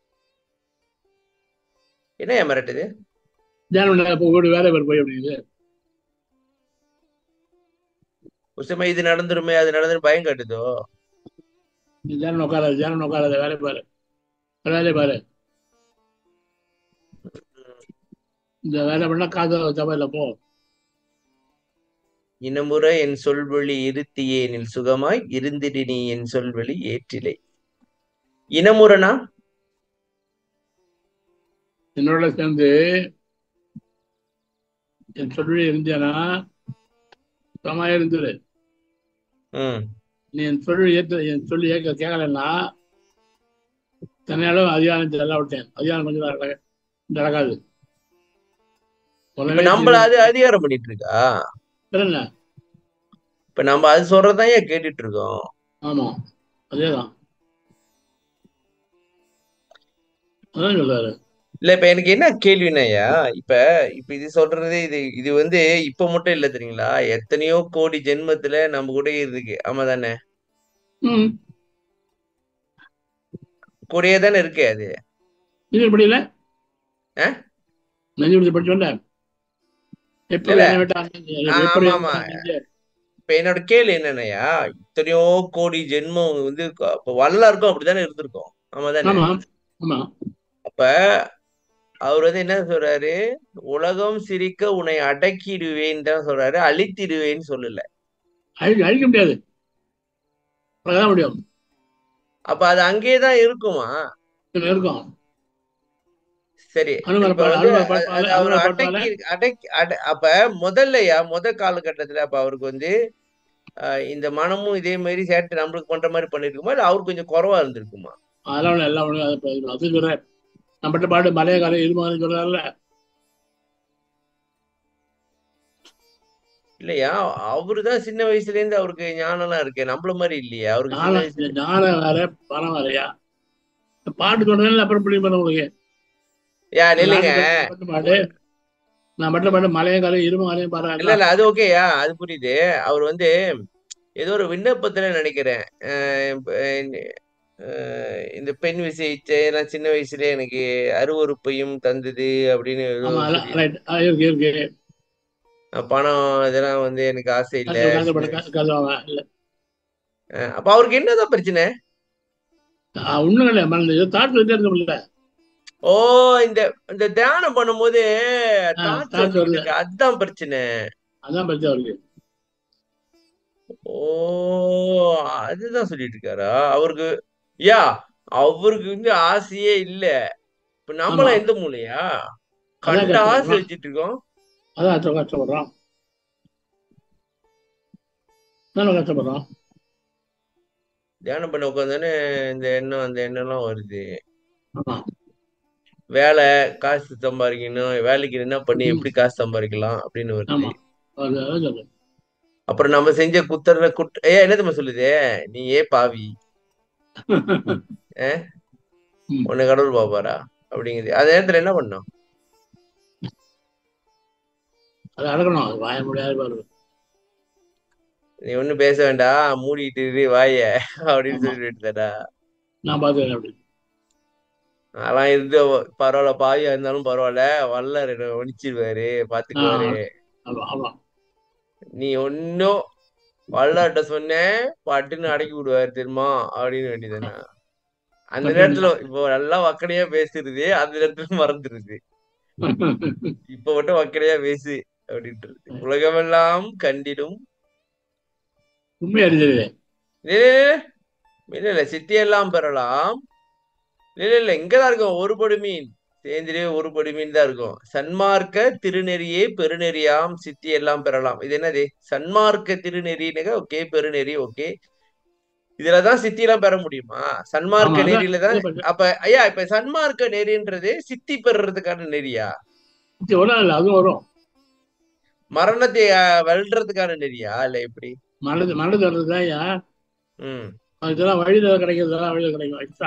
என்னையா மிரட்டுது தியானம் பண்ணா இப்போ வீடு வேலை பேர் போய் அப்படிங்குது உசுமை இது நடந்துருமே அது நடந்துரும் பயம் காட்டுதோ நீ தியானம் உட்காராது தியானம் உட்காராத வேலை பாரு வேலையை பாரு இந்த வேலை பண்ணா காது சபையில போ இனமுறை என் சொல்வழி இருத்தியேனில் சுகமாய் இருந்திடு நீ என் சொல்வழி ஏற்றிலை இனமுறனா என்னோட சேர்ந்து என் சொல்லி இருந்தேனா சுகமா இருந்துரு ம் நீ என் சொல்லி ஏற்று என் சொல்லி ஏற்க கேட்கலன்னா தனியாலும் அதிகாரம் எல்லாம் விட்டேன் அதிகாரம் கொஞ்சம் தான் நடக்க- நடக்காது இப்ப உடனே நம்மள அது அதிகாரம் பண்ணிட்டு இருக்கா வேற என்ன இப்ப நம்ம அது சொல்றதான் ஏன் கேட்டுட்டு இருக்கோம் ஆமா அதேதான் அதான் சொல்றாரு இல்ல இப்ப எனக்கு என்ன கேள்வினாயா இப்ப இப்ப இது சொல்றது இது இது வந்து இப்ப மட்டும் இல்ல தெரியுங்களா எத்தனையோ கோடி ஜென்மத்துல நம்ம கூட இருக்கு ஆமா தானே ம் கூடயே தானே இருக்கு அது இது படியல ஆ? நெஞ்சு பிடிச்சி படிச்சோம்ல எப்படி இல்ல. என்ன விட்டா ஆ, எப்படி ஆமா, ஆமா. இப்ப என்னோட கேள்வி என்னன்னாயா இத்தனையோ கோடி ஜென்மம் வந்து க- இப்ப வல்லாருக்கும் அப்படித்தானே இருந்திருக்கும் ஆமா தானே ஆமா ஆமா அப்ப அவர் வந்து என்ன சொல்றாரு உலகம் சிரிக்க உன்னை அடக்கிடுவேன்னு தான் சொல்றாரு அழித்திடுவேன்னு சொல்லல அழிக்க அழிக்க முடியாது அதான் முடியும் அப்ப அது அங்கேயே தான் இருக்குமா இதுல இருக்கும் சரி அனுமதி இப்ப பா- வந்து அனுமதி அ- பா- அது அவர் அனுமதி பாட்டால- அடக்கி அடக்கி அட அப்ப முதல்லயா முத காலகட்டத்துல அப்ப அவருக்கு வந்து அஹ், இந்த மனமும் இதே மாதிரி சேட்டை நம்மளுக்கு பண்ற மாதிரி பண்ணிருக்குமா இல்ல அவருக்கு கொஞ்சம் குறவா இருந்திருக்குமா அதெல்லாம் ஒண்ணும் எல்லாம் ஒண்ணும் அது இப்ப அது சொல்றேன் நம்மகிட்ட பாட்டு மலைய காலம் இருமாறு சொல்றாருல்ல இல்லையா அவருதான் சின்ன வயசுல இருந்து அவருக்கு ஞானம்லாம் இருக்கு நம்மள மாதிரி இல்லையா அவருக்கு சின்ன ஞானம் வயசுல ஞானம் வேற பணம் வேறையா இந்த பாட்டு சொல்றேன் அப்புறம் புரியும் பண்ண உங்களுக்கு யா நில்லுங்க நான் மட்டும் பாட்டு நான் மட்டும் பாட்டு மலைய காலம் இரும காலையும் இல்ல பாடுறேன் இல்ல அது ஓகேயா அது புரியுது அவர் வந்து ஏதோ ஒரு விண்ணப்பத்துல நினைக்கிறேன் அஹ் இப்ப, அஹ் இந்த பெண் விஷயத்தை நான் சின்ன வயசுல எனக்கு அருவருப்பையும் தந்தது அப்படின்னு ஏதோ ஆமா சொல்லி ரைட் இருக்கு இருக்கு அஹ் பணம் இதெல்லாம் வந்து எனக்கு ஆசை இல்ல காசு காசு சின்ன பட காசு காசு வாங்க இல்ல அஹ் அப்ப அவருக்கு என்னதான் பிரச்சனை ஒண்ணும் இல்லை மறந்து ஏதோ தாட்டு வந்துட்டே இருக்கோம்ல ஓ இந்த இந்த தியானம் பண்ணும்போது தாட்ஸ் thoughts வந்துட்டு வருது. இருக்கு அதுதான் பிரச்சனை அதான் பிரச்சனை அவருக்கு ஓ அதுதான் சொல்லிட்டு இருக்காரா அவருக்கு யா அவருக்கு வந்து ஆசையே இல்ல இப்ப நம்மளாம் ஆமா. எந்த மூலையா அதான் கண்ட ஆசை கஷ்டம். வச்சிட்டு இருக்கோம் அதான் கஷ்டம் கஷ்டப்படுறோம் தானே கஷ்டப்படுறோம் தியானம் பண்ண உட்காந்தானே இந்த எண்ணம் அந்த எண்ணம்லாம் வருது ஆமா வேலை காசு சம்பாதிக்கணும் வேலைக்கு என்ன பண்ணி ம். எப்படி காசு சம்பாதிக்கலாம் அப்படின்னு வருது ஆமா அது அதான் சொல்றேன் அப்புறம் நம்ம செஞ்ச குத்தர குட் ஏ என்ன தெரியுமா சொல்லுது நீ ஏ பாவி ம். உன்னை கடவுள் பாப்பாரா அப்படிங்குது அந்த நேரத்துல என்ன பண்ணோம் அது அடக்கணும் அது வாய முடியாது பாரு நீ ஒண்ணும் பேச வேண்டாம் மூடிட்டு இரு வாய அப்படின்னு ஆமா. சொல்லிட்டு விட்டுதடா நான் பார்த்துக்கிறேன் அப்படி அதெல்லாம் இருந்து பரவாயில்ல பாவியா இருந்தாலும் பரவாயில்ல வல்லர் என்ன ஒழிச்சிருவாரு பாத்துக்குவாரு ஆமா ஆமா நீ ஒன்னும் வல்லார்ட்ட சொன்ன பட்டுன்னு அடக்கி விடுவாரு தெரியுமா அப்படின்னு வேண்டியதானே அந்த பட்டு நேரத்துல இப்போ நல்லா வக்கனையா பேசுறது அந்த நேரத்துல மறந்துருது இப்ப மட்டும் வக்கனையா பேசு அப்படின்றது உலகமெல்லாம் கண்டிடும் உண்மை அறிஞ்சது இல்ல, இல்ல, இல்ல. இல்ல இல்ல சித்தியெல்லாம் பெறலாம் இல்ல இல்ல இங்கதான் இருக்கும் ஒரு படு மீன் சேர்ந்திலே ஒரு படு மீன் தான் இருக்கும் சன்மார்க்க திருநெறியே பெருநெறியாம் சித்தி எல்லாம் பெறலாம் இது என்னது சன்மார்க்க திருநெறினுங்க ஓகே பெருநெறி ஓகே இதுலதான் சித்தி எல்லாம் பெற முடியுமா ஆமா சன்மார்க்க அதான் நெறியில தான் அதான் பட்டு. அப்ப ஐயா இப்ப சன்மார்க்க நெறின்றது சித்தி பெறுறதுக்கான நெறியா இது வரும் இல்லை அதுவும் வரும் மரணத்தை அஹ், வெல்றதுக்கான நெறியா இல்ல எப்படி மனது மனது வர்றதுதான் ஐயா ம் இதெல்லாம் வழியில் கிடைக்கிறதெல்லாம் வழியில் கிடைக்கும் எக்ஸ்ட்ரா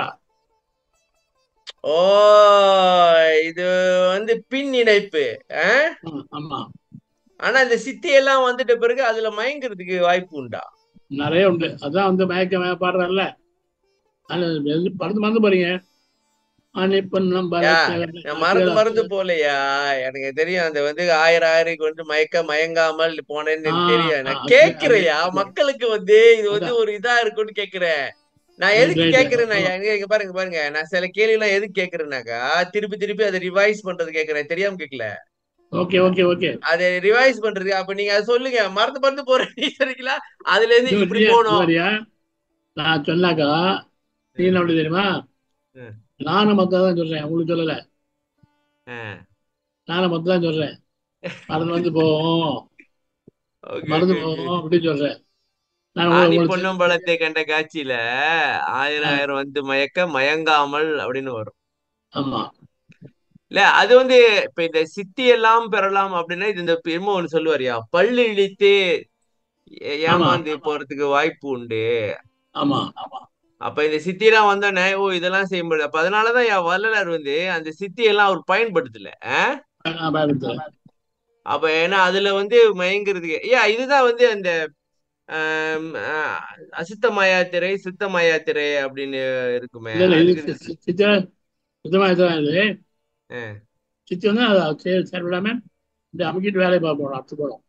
ஓ இது வந்து பின் இணைப்பு அஹ்? ஆமா ஆனா இந்த சித்தி எல்லாம் வந்துட்ட பிறகு அதுல மயங்கிறதுக்கு வாய்ப்பு உண்டா நிறைய உண்டு அதான் வந்து மயக்க மய பாடுறல்ல அது எது பறந்து மறந்து போறீங்க அனுப்பண்ணம் யா, நான் மறந்து மறந்து போலையா எனக்கு தெரியும் அந்த வந்து ஆயிரம் ஆயிரம் கொண்டு மயக்க மயங்காமல் போனேன்னு எனக்கு ஆ, தெரியும் ஆ, நான் அது- கேக்குறேயா அது- மக்களுக்கு வந்து இது வந்து ஒரு இதா இருக்கும்னு கேக்குறேன் நான் Right, எதுக்கு right. கேக்குறேன்னா இங்க இங்க பாருங்க பாருங்க நான் சில கேள்வி எல்லாம் எதுக்கு கேக்குறேன்னாக்கா திருப்பி திருப்பி அதை ரிவைஸ் பண்றது கேக்குறேன் தெரியாம கேட்கல ஓகே ஓகே ஓகே அதை ரிவைஸ் பண்றது அப்ப நீங்க அதை சொல்லுங்க மறந்து மறந்து போறீங்க சரிங்களா அதுல இருந்து இப்படி போகணும் சரியா நான் சொன்னாக்கா நீ என்ன அப்படி தெரியுமா ம். நானும் மொத்தம் தான் சொல்றேன் உங்களுக்கு சொல்லல ஆ, நானும் மொத்தம் தான் சொல்றேன் மறந்து வந்து போவோம் okay, மறந்து okay, okay. போவோம் அப்படின்னு சொல்றேன் நான் ஆதி உங்களுக்கு பொன்னம்பலத்தை கண்ட காட்சியில ஆயிரம் ஆயிரம் வந்து மயக்க மயங்காமல் அப்படின்னு வரும் ஆமா இல்ல அது வந்து இப்ப இந்த சித்தி எல்லாம் பெறலாம் அப்படின்னா இது இந்த பெருமை ஒண்ணு சொல்லுவாரியா பல்லு இழித்து ஏ- ஏமாந்து போறதுக்கு வாய்ப்பு உண்டு ஆமா அப்ப இந்த சித்தியெல்லாம் வந்தோடனே ஓ இதெல்லாம் செய்ய முடியாது அப்ப அதனாலதான் என் வள்ளலார் வந்து அந்த சித்தியெல்லாம் அவர் பயன்படுத்தல ஆ? நான் பயன்படுத்துறேன் அப்ப ஏன்னா அதுல வந்து மயங்கிறதுக்கு ஏன் இதுதான் வந்து அந்த ஆம், ஆ, அசுத்த மாயாத்திரை சுத்த மாயாத்திரை அப்படின்னு இருக்குமே இல்ல இல்ல அதுக்கு இது சி- சித்த சுத்தமாக இதுதான் இது ஆ. சித்தி வந்து அதை சே- செயல்படாம இந்த அமைக்கிட்டு வேலையை பார்ப்போம் அடுத்து போடும்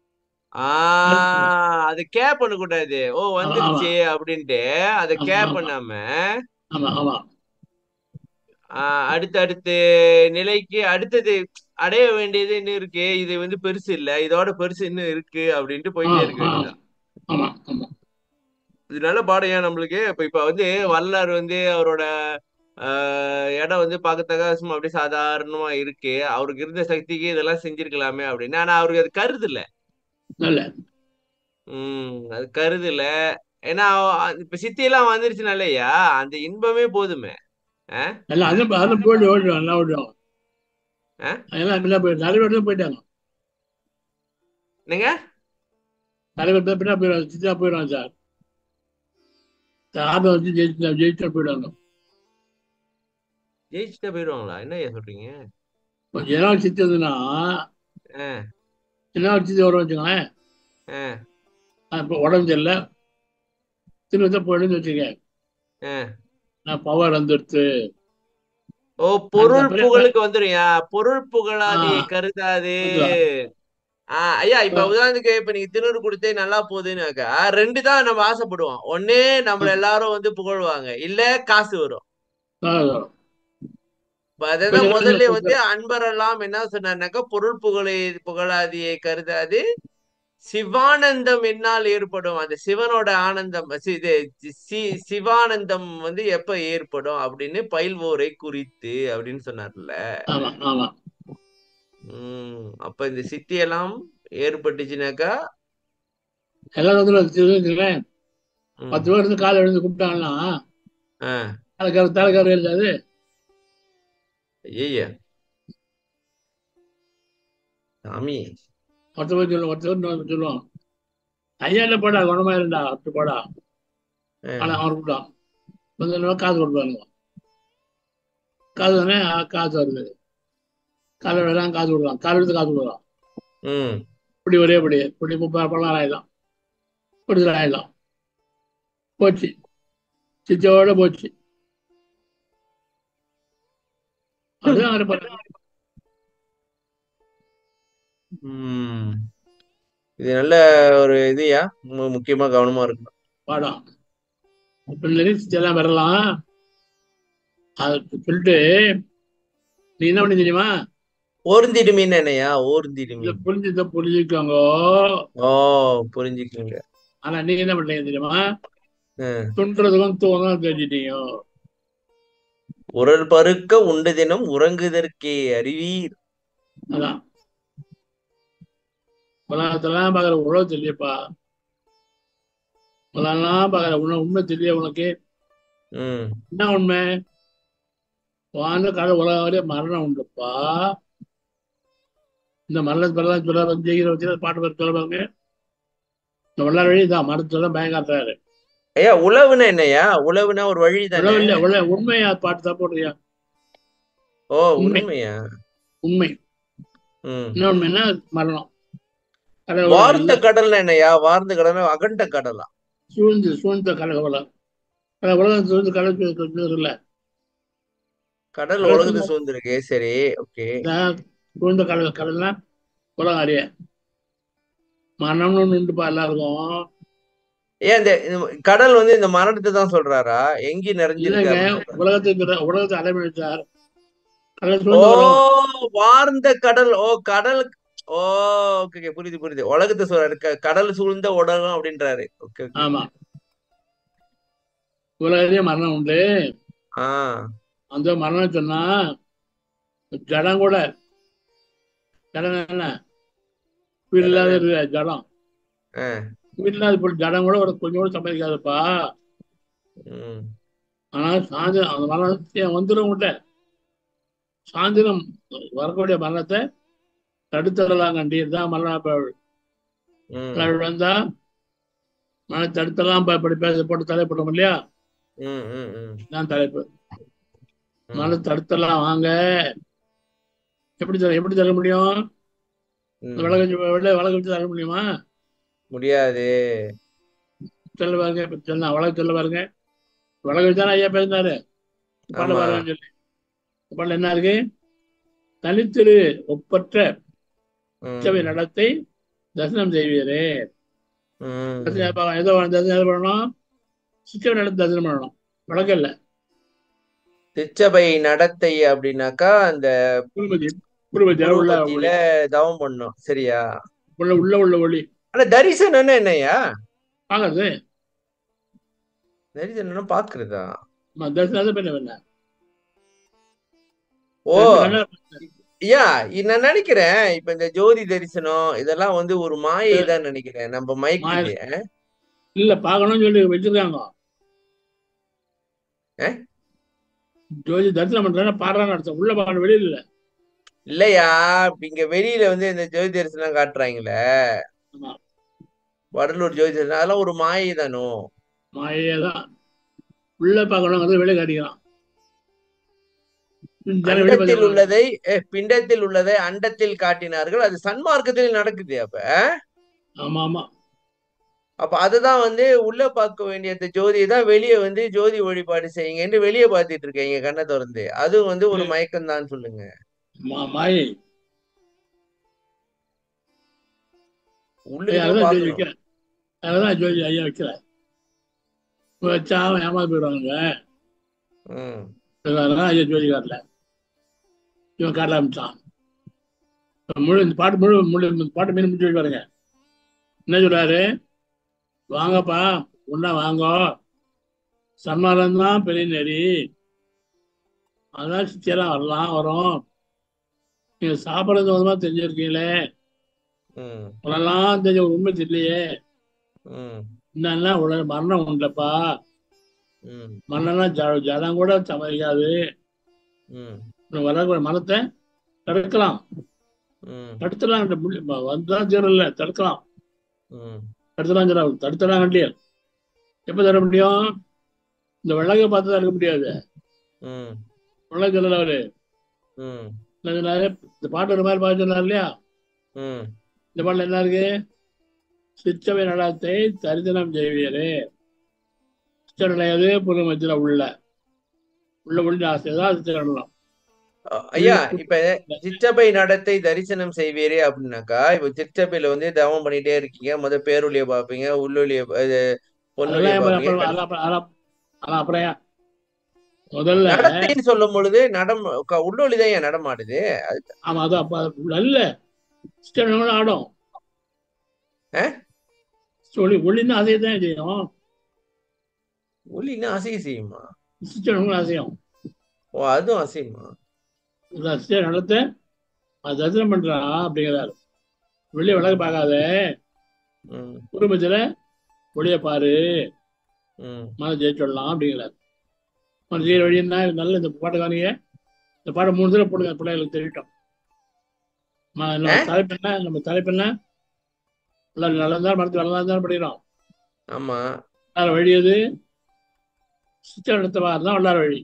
ஆஹ் அது கே பண்ண கூடாது ஓ ஆமா வந்துருச்சு அப்படின்ட்டு அதை ஆமா கே ஆமா பண்ணாம ஆமா ஆமா ஆஹ் அடுத்து அடுத்து நிலைக்கு அடுத்தது அடைய வேண்டியது இன்னும் இருக்கு இது வந்து பெருசு இல்ல இதோட பெருசு இன்னும் இருக்கு அப்படின்ட்டு ஆ போயிட்டே இருக்க ஆ வேண்டியதுதான் ஆமா ஆமா இது நல்ல பாடம் ஏன் நம்மளுக்கு இப்ப இப்ப வந்து வள்ளலார் வந்து அவரோட ஆஹ் இடம் வந்து பார்க்கத்தக்க சும்மா அப்படியே சாதாரணமா இருக்கு அவருக்கு இருந்த சக்திக்கு இதெல்லாம் செஞ்சிருக்கலாமே அப்படின்னு ஆனா அவருக்கு அது கருது இல்ல நல்ல உம் அது கருது இல்ல ஏன்னா அவ- இப்ப சித்தி எல்லாம் வந்துருச்சுனால இல்லையா அந்த இன்பமே போதுமே ஆஹ் எல்லாம் அதுவும் அதுவும் போயிட்டு ஓடிடும் எல்லாம் ஓடிடும் ஆஹ் எல்லாம் எல்லாம் போய் நிறைய பேர் தான் போயிட்டாங்க என்னங்க நிறைய பேர் தான் பின்னா போயிடுவாங்க சித்தா போயிடுவாங்க சார் ஆபம் வச்சு ஜெயிச்சு ஜெயிச்சா போயிடுவாங்க ஜெயிச்சுட்டா போயிடுவாங்களா என்ன ஐயா சொல்றீங்க ஏன்னா சித்தி வந்துன்னா ஆஹ் என்ன சித்தி வர வச்சுக்கோங்களேன் ஆஹ் இப்போ உடம்பு சரியில்லை திரும்ப போயிடுன்னு வச்சுக்க ஆஹ் நான் பவர் வந்துடுத்து ஓ அந்த பொருள் பெரிய புகழுக்கு வந்துருயா பொருள் ஆ புகழாதி கருதாது வந்துடும் ஆஹ் ஐயா இப்ப உதாரணத்துக்கு இப்ப நீங்க திருநூறு கொடுத்தே நல்லா போகுதுன்னாக்கா ரெண்டு தான் நம்ம ஆசைப்படுவோம் ஒண்ணே நம்மள எல்லாரும் வந்து புகழ்வாங்க இல்ல காசு வரும் இப்ப அதான் முதல்ல வந்து அன்பரெல்லாம் என்ன சொன்னார்னாக்கா பொருள் புகழை புகழாதியை கருதாது சிவானந்தம் என்னால் ஏற்படும் அந்த சிவனோட ஆனந்தம் சி- இது சி- சிவானந்தம் வந்து எப்ப ஏற்படும் அப்படின்னு பயில்வோரை குறித்து அப்படின்னு சொன்னார்ல ஆமா ஆமா உம் அப்ப இந்த சித்தி எல்லாம் ஏற்பட்டுச்சுனாக்கா எல்லாம் வந்துடும் ம், பத்து பேர் இருந்து காலை எழுந்து கூப்பிட்டாங்கன்னா ஆ, தலைக்கார தலைக்கார இருக்காது ஐயைய சாமி ஒருத்த போய் சொல்லுவோம் ஒருத்த இன்னொரு சொல்லுவோம் ஐயா இல்ல போடா குணமா இருந்தா அப்படி போடா ஆ, ஆனா அவன் கூப்பிட்டான் வந்து என்ன காசு கொடுப்பாங்க காசு தானே ஆ, காசு வருது காலை விடலாம் காசு கொடுக்கலாம் காலை எடுத்து காசு கொடுக்கலாம் ம் இப்படி ஒரே படி இப்படி முப்பது பணம் ஆயிடலாம் கொடுத்துட்டு ஆயிடலாம் போச்சு சிச்சோட போச்சு அதுதான் அவரை பண்ண ம். இது நல்ல ஒரு இதுயா மு- முக்கியமா கவனமா இருக்கணும் பாடம் இப்ப லிரிக்ஸ் எல்லாம் வரலாம் அது சொல்லிட்டு நீ என்ன பண்ணி தெரியுமா ஓர்ந்திடுமீன் என்னையா இதை ஓர்ந்திடுமீன் புரிஞ்சு இதை புரிஞ்சுக்கோங்க ஓ புரிஞ்சுக்கோங்க ஆனா நீங்க என்ன பண்ணீங்க தெரியுமா ஆ. துன்றதுக்கும் தூணும் தெரிஞ்சிட்டீங்க உரல் பருக்க உண்டு தினம் உறங்குதற்கே அறிவீர் அதான் உலகத்தெல்லாம் பார்க்குற உழவு தெரியப்பா உலகெல்லாம் பார்க்குற உணவு உண்மை தெரிய உனக்கு ம் என்ன உண்மை வாழ்ந்த கால உலகம் வரைய மரணம் உண்டுப்பா இந்த மரணத்து பரலாம் சொல்ல ஜெயிக்கிற வச்சு பாட்டு பேர் சொல்ல பாருங்க இந்த வல்லார் வழி தான் மரணத்துல பயங்காட்டுறாரு ஐயா உழவுனா என்னய்யா உழவுனா ஒரு வழி தானே உழவு இல்லை உழ உண்மையா பாட்டு தான் போடுறியா ஓ உண்மை. உண்மையா உண்மை ம் என்ன உண்மைன்னா மரணம் கடவுள் வார்ந்த கடல்னா என்னய்யா வார்ந்த கடல் அகண்ட கடலா சூழ்ந்து சூழ்ந்த கலகவலம் அதான் உலகம் சூழ்ந்து கடல் இல்லை கடல் கடல் உலகத்தை சூழ்ந்த- சூழ்ந்திருக்கு சரி ஓகே சூழ்ந்த கடல் கடல்னா உலகம் அறிய மரணம்னு ஒண்ணு உண்டுப்பா எல்லாருக்கும் ஏன் இந்த இந்த கடல் வந்து இந்த மரணத்தை தான் சொல்றாரா எங்கி நிறைஞ்சிருக்கு இல்லைங்க அப்படின்னு சொல்றாரா? உலகத்தை உலகத்தை அலைமழித்தார் கடல் ஓ சூழ்ந்து வரும் வார்ந்த கடல் ஓ கடல் ஓ ஓகே ஓகே புரியுது புரியுது உலகத்தை சொல்றாரு க- கடல் சூழ்ந்த உலகம் அப்படின்றாரு ஓகே ஓகே ஆமா உலகத்திலே மரணம் உண்டு ஆ அந்த மரணம் சொன்னா ஜடம் கூட ஜடம் என்ன உயிர் இல்லாத இருக்கிற ஜடம் ஆ. வீட்டுல அது போல ஜடம் கூட ஒரு கொஞ்சம் கூட சம்மதிக்காதுப்பா ம் ஆனா சாந்திரம் அந்த மரணத்தை வந்துடும் உங்கள்கிட்ட சாந்திரம் வரக்கூடிய மரணத்தை தடுத்துடலாம் கண்டி தான் மரணம் இப்ப ம் கடவுள் வந்தா மரணத்தை தடுத்தலாம் இப்ப இப்படி பேச போட்டு தலைப்பட்டோம் இல்லையா ம் ம் ம் தான் தலைப்பு ம். மரணத்தை தடுத்தலாம் வாங்க எப்படி தர எப்படி தர முடியும் ம். விளக்கு வச்சு வெளில விளக்கு வச்சு தர முடியுமா முடியாது சொல்ல பாருங்க இப்ப சொன்னா விளக்கு சொல்ல பாருங்க விளக்கு வச்சு தானே ஐயா பேசினாரு பாட ஆமா. பாருங்கன்னு சொல்லி பாடல என்ன இருக்கு தனித்திரு ஒப்பற்ற ம். உற்சவை நடத்தை தரிசனம் செய்வீரே ம். தரிசனம் எப்ப- எதோ தரிசனம் எது பண்ணணும் சிச்சவை நடத்தி தரிசனம் பண்ணணும் விளக்கம் இல்ல திருச்சபை நடத்தை அப்படின்னாக்கா அந்த குருபதி குருபதி உள்ள குருபத்தியில தவம் பண்ணும் சரியா உள்ள உள்ள உள்ள ஒளி ஆனா தரிசனம்னா என்னய்யா பாக்குறது தரிசனம்னா பாக்குறதா ம- தரிசனம் பண்ண வேண்டாம் ஓ ஐயா நான் நினைக்கிறேன் இப்ப இந்த ஜோதி தரிசனம் இதெல்லாம் வந்து ஒரு மாயை தான் நினைக்கிறேன் நம்ம மயக்குது இல்ல பார்க்கணும்னு சொல்லி வச்சிருக்காங்க ஏ? ஜோதி தரிசனம் பண்றேன்னா பாடுறான்னு அர்த்தம் உள்ள பார்க்கணும் வெளியில இல்ல இல்லையா இப்ப இங்க வெளியில வந்து இந்த ஜோதி தரிசனம் காட்டுறாங்களே ஆமா. வடலூர் ஜோதி தரிசனம் அதெல்லாம் ஒரு மாயை தானோ மாயே தான் உள்ள பார்க்கணுங்கிறது வெளியே காட்டிக்கலாம் ம், ஜனம் வெளிய அண்டத்தில் பார்த்து- உள்ளதை ஏ, பிண்டத்தில் உள்ளதை அண்டத்தில் காட்டினார்கள் அது சன்மார்க்கத்தில் நடக்குது அப்ப ஆமா ஆமா அப்ப அதுதான் வந்து உள்ள பார்க்க வேண்டிய அந்த ஜோதியை தான் வெளியே வந்து ஜோதி வழிபாடு செய்யுங்கன்னு வெளியே பார்த்துட்டு இருக்கீங்க கண்ணை திறந்து அதுவும் வந்து ஒரு மயக்கம் தான் சொல்லுங்க மா- மாயை உள்ளுக்கு அதுதான் ஜோதி பார்க்கணும் வைக்கிறேன் அதுதான் ஜோதி ஐயா வைக்கிறேன் வச்சா அவன் ஏமாந்து போயிடுவாங்க ம் அதனால ஐயா ஜோதி காட்டல இவன் காட்ட ஆரம்பிச்சான் இப்ப முழு இந்த பாட்டு முழு முழு இந்த பாட்டு மீன் முடிச்சு வச்சு பாருங்க என்ன சொல்றாரு வாங்கப்பா ஒன்னா வாங்கோ சன்மானம் தான் பெரிய நெறி அதெல்லாம் சித்தியெல்லாம் வரலாம் வரும் நீங்க சாப்பிட்றது விதமா தெரிஞ்சிருக்கீங்களே ம் அதெல்லாம் தெரிஞ்ச ஒரு உண்மை தெரியலையே ம் என்னன்னா உடனே மரணம் உண்டப்பா ம் மரணம்னா ஜ- ஜடம் கூட சம்மதிக்காது ம் வரக்கூடிய மனத்தை தடுக்கலாம் ம் தடுத்துலாம் இந்த முள்ளி- ம- வந்தா ஜீரம் இல்லை தடுக்கலாம் ம் தடுத்துலாம் ஜீரம் தடுத்துலாம் கண்டியல் எப்ப தர முடியும் இந்த விளக்கை பார்த்து தடுக்க முடியாது ம் விளக்கு இல்லை அவரு ம் என்ன சொன்னாரு? இந்த பாட்டு ஒரு மாதிரி பார்த்து சொன்னார் இல்லையா ம் இந்த பாட்டுல என்ன இருக்கு சிச்சவை நடத்தை தரிசனம் செய்வீரே சிச்ச நிலையது புது மத்தியில உள்ள உள்ள உள்ள ஆசை தான் சிச்ச நடலாம் அ- ஐயா இப்ப சிற்றபை நடத்தை தரிசனம் செய்வீரே அப்படின்னாக்கா இப்ப திருச்சபையில வந்து தவம் பண்ணிட்டே இருக்கீங்க முத பேருளிய பாப்பீங்க உள்ளொலிய ப- இது பொன்னுளிய அதெல்லாம் அப்புறம் பாப்பீங்க அப்புறம் அப்புறம் அப்புறம் அப்புறம் அப்புறம் ஏன்? முதல்ல நடத்தைன்னு சொல்லும் பொழுது நடம் க- உள்ளொலிதான் ஏன் நடமாடுது அது ஆமா அது அப்ப நல்ல சிஸ்டம் ஆடும் ஆ? ஒளி ஒளின்னு அசைய தான் செய்யும் ஒலின்னா அசைய செய்யுமா சிஸ்டம் அசையும் ஓ அதுவும் அசையுமா இந்த சிஸ்டம் நடத்த அது தரிசனம் பண்றான் அப்படிங்கிறாரு வெளியே விளக்கு பார்க்காத ம் குடும்பத்துல ஒளிய பாரு ம் மன ஜெயிச்சிடலாம் அப்படிங்கிறாரு மன ஜெயிற வழின்னா நல்ல இந்த பாட்டு காணிங்க இந்த பாட்டை மூணு தடவை போடுங்க பிள்ளைகளுக்கு தெரியட்டும் ம- நம்ம ஆ? தலைப்பு என்ன நம்ம தலைப்பு என்ன நல்லா நல்லதா மனத்து நல்லதா தான் படிக்கிறோம் ஆமா வல்லார வழி எது சிஸ்டம் எடுத்த வாரம் தான் வல்லார வழி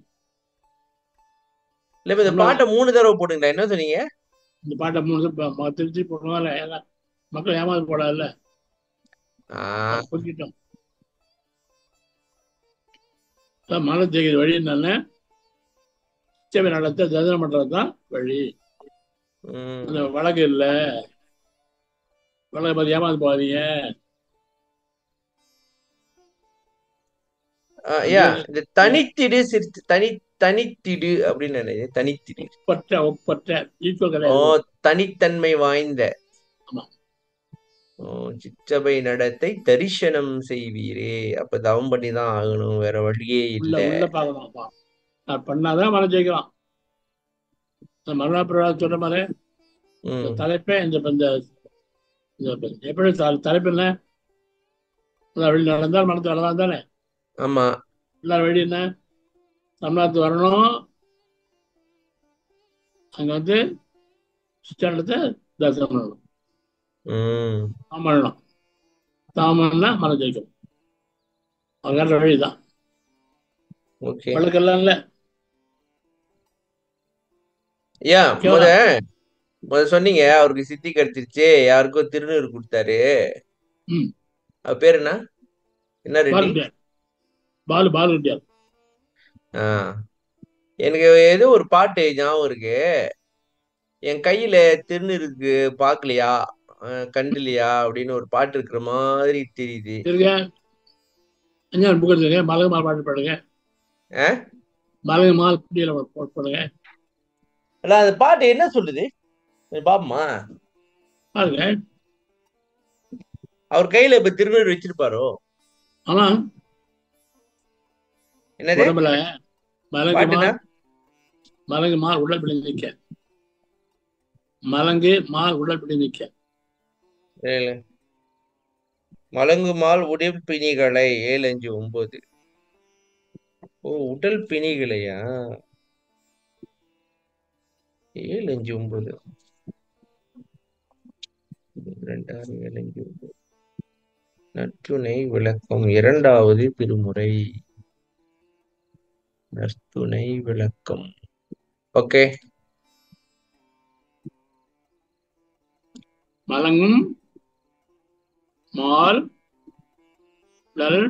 இல்ல இப்ப இந்த பாட்டை மூணு தடவை போட்டுங்களா என்ன சொன்னீங்க இந்த பாட்டை மூணு தடவை ப- ம- திருச்சி போடணும்ல எல்லாம் மக்கள் ஏமாந்து போடாதுல்ல ஆ புரிஞ்சிட்டோம் அதான் மன ஜெயிக்கிற வழி என்னன்னா சேவை நடத்த தரிசனம் பண்றது தான் வழி ம் அந்த வழக்கு இல்ல வழக்கு பார்த்து ஏமாந்து போகாதீங்க ஆ, ஐயா இந்த தனித்திடு சிரித்து தனி தனித்திடு அப்படின்னு நினைக்கிறேன் தனித்திடு ஒப்பற்ற ஒப்பற்ற ஈக்குவல் ஓ கிடையாது தனித்தன்மை வாய்ந்த ஆமா. ஓ சிற்றபை நடத்தை தரிசனம் செய்வீரே அப்ப தவம் பண்ணி தான் ஆகணும் வேற வழியே உள்ள இல்ல உள்ள பார்க்கணும் அப்பா நான் பண்ணாதான் மனம் ஜெயிக்கலாம் இந்த மரணப்பிரவாத சொன்ன மாதிரி இந்த ம் தலைப்பே இந்த இந்த இந்த எப்படி த- தலைப்பு என்ன அதான் வெளி நடந்தால் மனத்து வரலாம் தானே ஆமா எல்லாரும் வழி என்ன தமிழ்நாட்டு வரணும் அங்க வந்து ஸ்டாண்டத்தை தரிசனம் பண்ணணும் ம் தாம் பண்ணணும் தாமன்னா மனம் ஜெயிக்கும் அதுக்கான வழிதான் ஓகே வழக்கெல்லாம் இல்லை ஏன் கேவலம். முத முத சொன்னீங்க அவருக்கு சித்தி கிடைச்சிருச்சு யாருக்கோ திருநீர் கொடுத்தாரு ம். அவர் பேர் என்ன என்ன பாலு ரெட்டி ரெட்டியார் பாலு பாலு ரெட்டியார் ஆ எனக்கு ஏதோ ஒரு பாட்டு ஞாபகம் இருக்கு என் கையில திருநீர் இருக்கு பாக்கலையா கண்டுலையா அப்படின்னு ஒரு பாட்டு இருக்கிற மாதிரி தெரியுது இருங்க அஞ்சாறு புக் எடுத்துங்க மலகு மால் பாட்டு பாடுங்க ஆ? மலகு மால் குடியில போட்டு போடுங்க அல்ல அந்த பாட்டு என்ன சொல்லுது கொஞ்சம் பாப்போமா பாருங்க அவர் கையில இப்ப திருநீர் வச்சிருப்பாரோ ஆனா என்னது உடம்புல மலங்கு பாட்டுனா மால் மலங்கு மால் உடல் பிடி நிற்க மலங்கு மால் உடல் பிடி நிற்க ஏழு. மலங்குமால் உடல் பிணிகளை ஏழு அஞ்சு ஒன்பது ஓ உடல் பிணிகளையா ஏழு அஞ்சு ஒன்பது இரண்டாறு ஏழு அஞ்சு ஒன்பது நற்றுணை விளக்கம் இரண்டாவது திருமுறை நற்துணை விளக்கம் ஓகே மலங்கும் மால் உடல்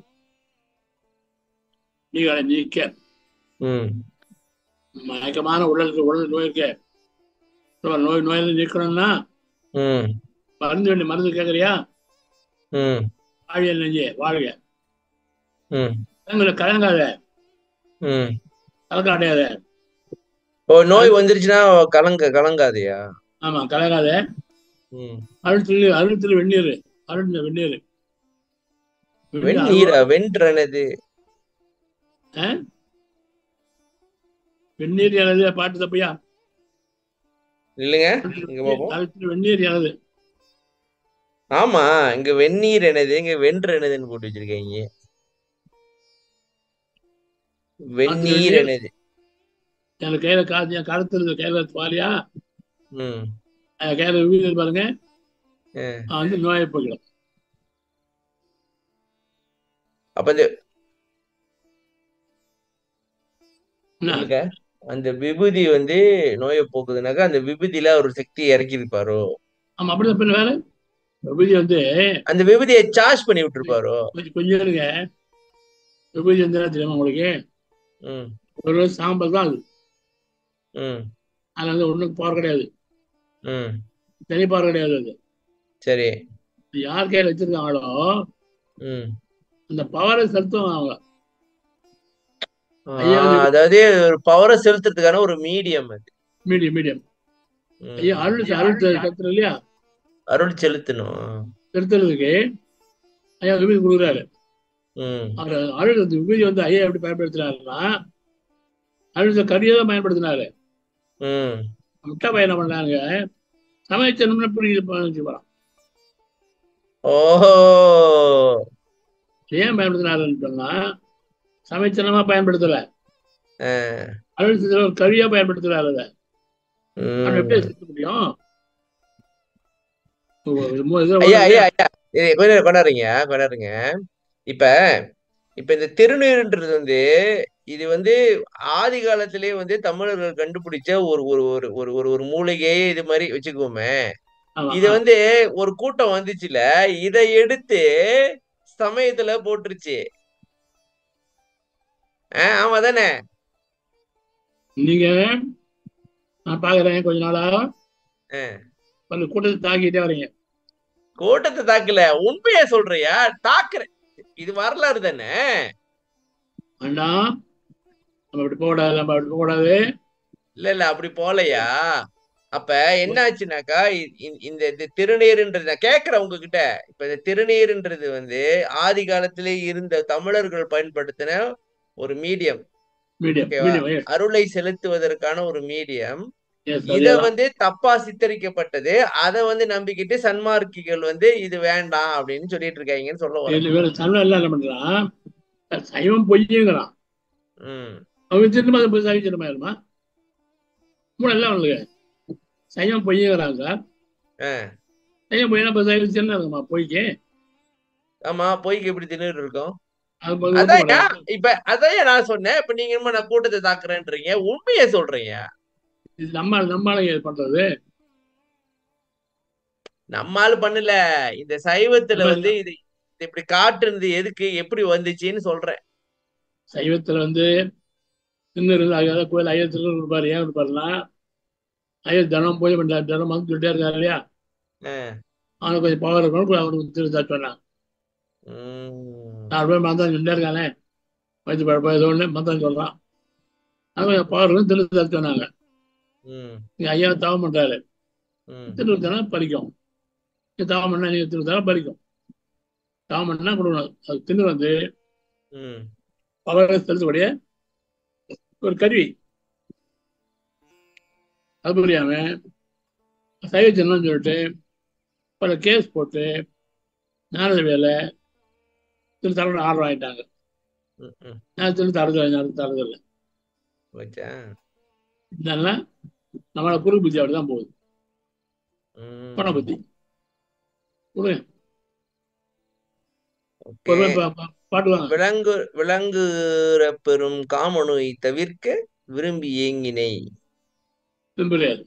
நீகளை நீக்க ம் மயக்கமான உடல் உடல் நோய் இருக்க நோய் நோயில நீக்கணும்னா ம் மருந்து வேண்டிய மருந்து கேட்குறியா ம் வாழ்வியல் நெஞ்சு வாழ்க ம் கலங்குல கலங்காத ம் கலக்கம் அடையாத ஓ நோய் வந்துருச்சுன்னா கலங்க கலங்காதையா ஆமா கலங்காத ம் அழுத்தில் அழுத்தில் வெந்நீர் அருள் வெந்நீர் வெந்நீரா வென்றனது வெந்நீர் எனது பாட்டு தப்பையா இல்லைங்க இங்க பாப்போம் அழுத்தில் வெந்நீர் எனது ஆமா இங்க வெந்நீர் என்னது இங்க வென்று என்னதுன்னு போட்டு வச்சிருக்கீங்க வெந்நீர் வெந்நீர். என்னது எனக்கு கையில காசு என் கருத்துல கையில பாலியா ம் என் கையில வீடு பாருங்க ஆ. நான் வந்து நோயை போய்க்கலாம் அப்ப இந்த என்ன? இல்லைங்க, அந்த விபூதி வந்து நோயை போக்குதுனாக்கா அந்த விபூதியில ஒரு சக்தி இறக்கி இருப்பாரோ ஆமா அப்படிதான் பின்ன வேற விபூதி வந்து அந்த விபூதியை சார்ஜ் பண்ணி விட்டுருப்பாரோ கொஞ்சம் கொஞ்சம் இருங்க விபூதி வந்து என்ன தெரியுமா உங்களுக்கு ம் ஒரு சாம்பல் தான் அது ம் அதுல வந்து ஒண்ணுக்கு பவர் கிடையாது ம் தனி பவர் கிடையாது அது சரி இது யார் கையில வச்சிருக்காங்களோ ம் அந்த பவரை செலுத்துவாங்க அவங்க ஆ, ஐயா, அது- அதாவது ஒரு பவரை செலுத்துறதுக்கான ஒரு மீடியம் அது மீடியம் மீடியம் ம். ஐயா அருள் அருள் செலுத்துறோம் இல்லையா அருள் செலுத்தணும் செலுத்துறதுக்கு ஐயா விபூதி கொடுக்குறாரு ம் அவர் அருள் அந்த விபூதி வந்து ஐயா எப்படி பயன்படுத்தினாருன்னா அருள் கரியை தான் பயன்படுத்தினாரு ம் முட்டை பையன் என்ன பண்ணாங்க சமைச்சணும்னு புரியுது போறான் ஓஹோ ஏன் பயன்படுத்தினாருன்னு சொன்னா சமைச்சனமா பயன்படுத்தல ஆ, அருள் செலுத்துற ஒரு கரியா பயன்படுத்துறாரு அதை அவன் எப்படி ம். செலுத்த முடியும் ஒரு- ஒரு மு- இதுல ஐயா ஒரு- ஐயா ஐயா இது கொஞ்ச நேரம் கொண்டாடுறீங்க கொண்டாடுறீங்க இப்ப இப்ப இந்த திருநீருன்றது வந்து இது வந்து ஆதி காலத்திலேயே வந்து தமிழர்கள் கண்டுபிடிச்ச ஒரு ஒரு ஒரு ஒரு ஒரு ஒரு மூலிகையே இது மாதிரி வச்சுக்குவோமே ஆமா, இது ஆ. வந்து ஒரு கூட்டம் வந்துச்சுல இதை எடுத்து சமயத்துல போட்டுருச்சு ஆஹ் ஆமா தானே நீங்க நான் பாக்குறேன் கொஞ்ச நாளா ஆ. அந்த கூட்டத்தை தாக்கிட்டே வரீங்க கூட்டத்தை தாக்கல உண்மையை சொல்றியா தாக்குறேன் இது வரலாறு தானே அண்ணா நம்ம இப்படி போடாது நம்ம அப்படி போடாது இல்ல இல்ல அப்படி போலையா அப்ப என்ன ஆச்சுனாக்கா இ- இ- இந்த இந்த திருநீருன்றது நான் கேக்குறேன் உங்ககிட்ட இப்ப இந்த திருநீருன்றது வந்து ஆதி காலத்திலே இருந்த தமிழர்கள் பயன்படுத்தின ஒரு மீடியம் மீடியம் ஓகேவா? மீடியம் அருளை செலுத்துவதற்கான ஒரு மீடியம் Yes, இத அதேதான். வந்து தப்பா சித்தரிக்கப்பட்டது அத வந்து நம்பிக்கிட்டு சன்மார்க்கிகள் வந்து இது வேண்டாம் அப்படின்னு சொல்லிட்டு இருக்காங்கன்னு சொல்ல வரேன் இதுல வேற சன்னம் எல்லாம் என்ன பண்றான் சைவம் பொய்யுங்கிறான் ம் அவங்க திரும்ப அதை போய் சைவ சின்னமாயிருமா மூணு எல்லாம் அவனுக்கு சைவம் பொய்யுங்கிறாங்க ஆ. சைவம் பொய்னா இப்போ சைவ சின்ன இருக்குமா பொய்க்கு ஆமா பொய்க்கு எப்படி தின்னு இருக்கும் அது போய் அதான் ஒத்துக்க ஏன் இப்ப அதான் நான் சொன்னேன் இப்ப நீங்க என்னமோ நான் கூட்டத்தை தாக்குறேன்றீங்க உண்மையை சொல்றீங்க இது நம்ம நம்மளால இது பண்றது நம்மால பண்ணல இந்த சைவத்துல நம்ம வந்து இது இது இப்படி காட்டுனது எதுக்கு எப்படி வந்துச்சுன்னு சொல்றேன் சைவத்துல வந்து இன்னும் இருந்து அதாவது கோயில் ஐயர் திருநூறு இருப்பாரு ஏன் இருப்பாருன்னா ஐயர் தினம் பூஜை பண்றாரு தினம் வந்து சொல்லிட்டே இருக்காரு இல்லையா ஆ. அவனுக்கு கொஞ்சம் பவர் இருக்கணும் அவனுக்கு திருத்தா சொன்னான் உம். நாலு பேர் மந்தம் சொல்லிட்டே இருக்கானே வயிற்று பழப்பம் ஏதோ ஒன்று மந்தம் சொல்றான் அது கொஞ்சம் பவர் இருக்கும் திருத்தா சொன்னாங்க உம். இங்க ஐயா தவம் பண்றாரு உம். திருத்தனா பறிக்கும் நீ தவம் பண்ணா நீங்க திருத்தனா பறிக்கும் தவம் பண்ணா கொடுக்கணும் அது தின்னு வந்து உம். பவர் செலுத்தக்கூடிய ஒரு கருவி அது புரியாம சைவ சின்னம் சொல்லிட்டு பல கேஸ் போட்டு ஞானத வேலை திரு தலைவர் ஆர்டர் வாங்கிட்டாங்க உம். உம். நான் திரு தரது ஞானத்து தரது இல்லை வச்சா? இதெல்லாம் நம்மளோட குரு புத்தி அப்படிதான் போகுது உம். பண புத்தி கொடுங்க ஓகே. பொறுமை பா- பா- பாட்டுவாங்க விலங்கு விலங்குற பெரும் காமநோய் தவிர்க்க விரும்பி ஏங்கினை பின்புரியாது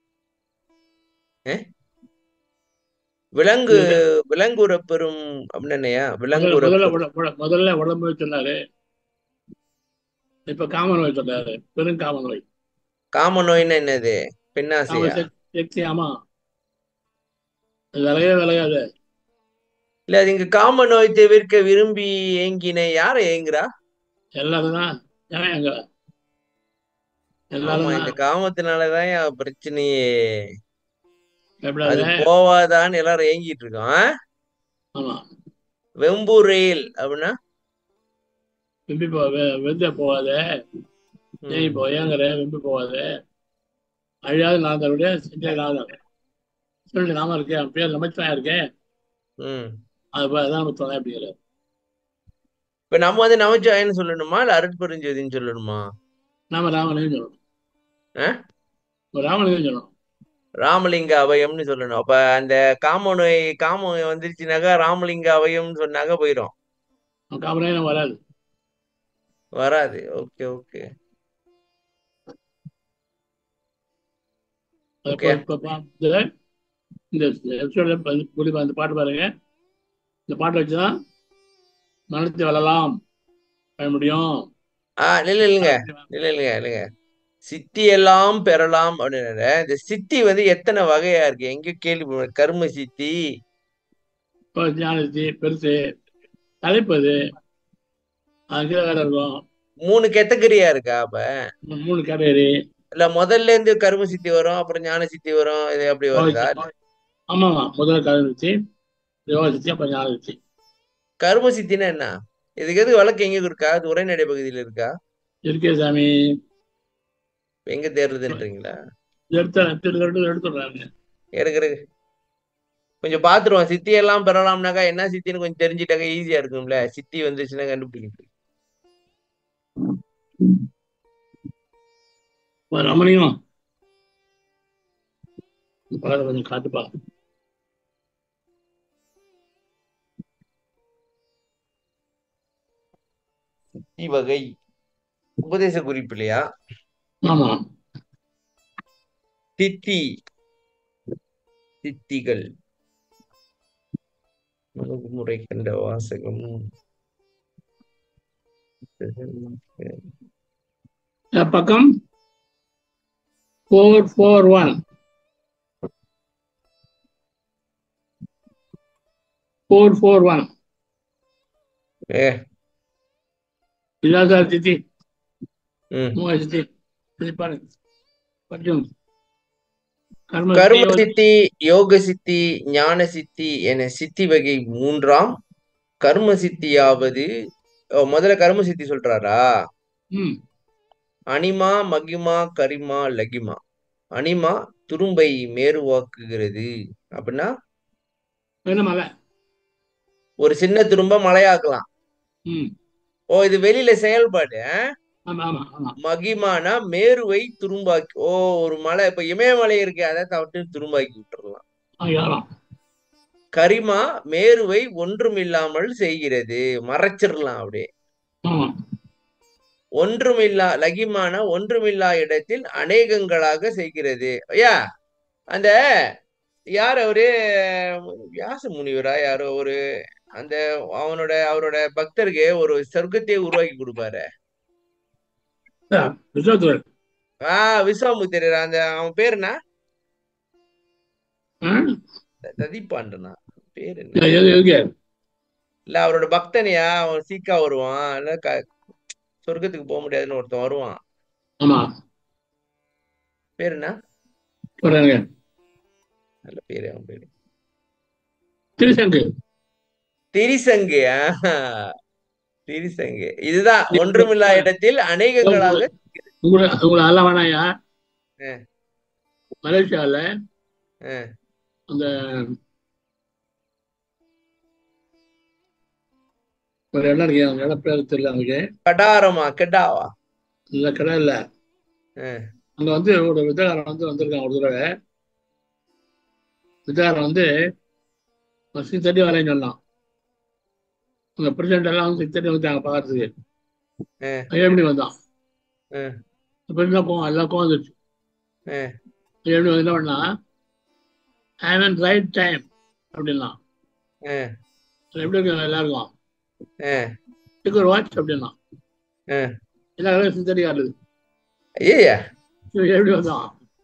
விலங்கு விலங்குற பெரும் அப்படின்னு என்னையா விலங்குற முதல்ல பெரும் உட- உட- முதல்ல உடம்பு சொன்னாரு இப்ப காம நோய் சொன்னாரு பெருங்காம நோய் காமநோய்னா என்னது காம பெண்ணாசையா சக்- சக்தி ஆமா அது விலகவே விலகாது இல்ல அது இங்க காம நோய் தவிர்க்க விரும்பி ஏங்கினை யார ஏங்குறா எல்லாரும் தான் ஏன் எங்க எல்லாரும் ஆமா தான் இந்த காமத்தினாலதான் என் பிரச்சனையே எப்படாது அது போவாதான்னு எல்லாரும் ஏங்கிட்டு இருக்கோம் ஆ? ஆமா வெம்புரேல் அப்படின்னா வெம்பி போ வெ- வெந்த போகாத ம், ஏய் போ ஏங்கிற வெம்பி போகாத அழியாத நான் தருடைய செஞ்ச நான் சொல்லி நாம இருக்கேன் அவன் பேர் நமச்சிவாயா இருக்கேன் ம். அது போய் அதான் நமக்கு துணை அப்படிங்கிற இப்ப நம்ம வந்து நமச்சிவாயன்னு சொல்லணுமா இல்ல அருட்பெருஞ்சோதின்னு சொல்லணுமா நாம ராமனையும் சொல்லணும் ஆ? ராமனையும் சொல்லணும் ராமலிங்க அபயம்னு சொல்லணும் அப்ப அந்த காம நோய் காமம் வந்துருச்சுனாக்கா ராமலிங்க அபயம்னு சொன்னாக்க போயிடும் அவன் காமனையும் வராது வராது ஓகே ஓகே அது ஓகே இப்ப- இப்ப பா- இதுல இந்த எபிசோட்ல புரியுமா அந்த பாட்டு பாருங்க இந்த பாட்டை வச்சுதான் மனத்தை வளரலாம் பண்ண முடியும் ஆ இல்ல இல்லைங்க இல்ல இல்லைங்க இல்லைங்க சித்தி எல்லாம் பெறலாம் அப்படின்னு இந்த சித்தி வந்து எத்தனை வகையா இருக்கு எங்க கேள்வி கர்ம சித்தி இப்போ ஞானத்தி பெருசு தலைப்பு அது அதுக்கு வேற இருக்கும் மூணு கேட்டகரியா இருக்கா அப்ப மூ- மூணு கேட்டகரி இல்ல முதல்ல இருந்து கர்ம சித்தி வரும் அப்புறம் ஞான சித்தி வரும் இது அப்படி வருதா ஆமா ஆமா முதல்ல கதை வச்சு யோகா வச்சு அப்புறம் ஞானம் வச்சு கர்ம சித்தினா என்ன இதுக்கு எது வழக்கு எங்க இருக்கா அது உரைநடை பகுதியில இருக்கா இருக்கே சாமி எங்க தேடுறதுன்றீங்களா எடுத்து எடுத்து எடுத்துடுறாங்க எனக்கு இருக்கு. கொஞ்சம் பாத்துருவோம் சித்தி எல்லாம் பெறலாம்னாக்கா என்ன சித்தின்னு கொஞ்சம் தெரிஞ்சுட்டாக்க ஈஸியா இருக்கும்ல சித்தி வந்துச்சுன்னா கண்டுபிடிக்கிறது ரமணியும் பக்கத்துல கொஞ்சம் காட்டுப்பா சித்தி வகை உபதேச குறிப்பு இல்லையா ஆமா தித்தி தித்திகள் முறை கண்ட வாசகம் அஹ் பக்கம் four four one four four one A இதான் சார் சித்தி ம் மூவா சித்தி இது பாருங்க கொஞ்சம் கர்ம கர்ம சித்தி, சித்தி யோக சித்தி ஞான சித்தி என சித்தி வகை மூன்றாம் கர்ம சித்தியாவது ஓ, முதல்ல கர்ம சித்தி சொல்றாரா ம் அனிமா மகிமா கரிமா லகிமா அனிமா துரும்பை மேருவாக்குகிறது அப்படின்னா என்ன மலை ஒரு சின்ன துரும்ப மலையாக்கலாம் ம் ஓ இது வெளியில செயல்பாடு ஆ? ஆமா ஆமா ஆமா மகிமானா மேருவை துரும்பாக்கி ஓ ஒரு மலை இப்ப இமயமலை இருக்கு அதை தவிட்டு துரும்பாக்கி விட்டுறலாம் ஆகலாம் கரிமா மேருவை ஒன்றுமில்லாமல் செய்கிறது மறைச்சிடலாம் அப்படியே ஆமா ஒன்றுமில்லா லகிமான ஒன்றுமில்லா இடத்தில் அநேகங்களாக செய்கிறது ஐயா அந்த யார் அவரு வியாச முனிவரா யாரோ ஒரு அந்த அவனோட அவரோட பக்தருக்கு ஒரு சொர்க்கத்தையே உருவாக்கி கொடுப்பாரு விஸ்வத்துவர் ஆஹ் விஸ்வாமுத்திரர் அந்த அவன் பேர் என்ன ஆ? ததிப்பாண்டனா பேர் என்ன எது எதுக்கு இல்ல அவரோட பக்தனையா அவன் சீக்கா வருவான் இல்ல க- சொர்க்கத்துக்கு போக முடியாதுன்னு ஒருத்தன் வருவான் ஆமா பேர் என்ன சொல்றாங்க நல்ல பேரு அவன் பேரு திருசங்கு திரிசங்கு ஆஹா. திரிசங்கு இதுதான் ஒன்றுமில்லா இடத்தில் அநேகங்களாக உங்களை உங்களை அல்ல வேணாயா ஆ. மலேசியால ஆ, அந்த ஒரு இடம் இருக்கு அந்த இடம் பேர் தெரியல எனக்கு கடாரமா கெடாவா இந்த கடை இல்ல ஆ, அங்க வந்து ஒரு வித்தகாரன் வந்து வந்திருக்கான் ஒரு தடவை வித்தகாரன் வந்து சிக்ஸ் தேர்ட்டி வரேன்னு சொன்னான் அந்த பிரசிடென்ட் எல்லாம் வந்து சிக்ஸ் தேர்ட்டி வந்துட்டாங்க பார்க்கறதுக்கு ஆ. அவன் எப்படி வந்தான் ஆ. பிரசிடென்ட் கோவம் எல்லாம் கோவம் வந்துருச்சு ஆ. அவன் எப்படி வந்து என்ன பண்ணா ஹேவன் ரைட் டைம் அப்படின்னா ஆ, அது எப்படி இருக்கு எல்லாருக்கும் ஆ, டிக்கர் வாட்ச் அப்படின்னா ஆ. எல்லாரும் சிக்ஸ் தேர்ட்டி ஆடுது ஐயா இவன் எப்படி வந்தான்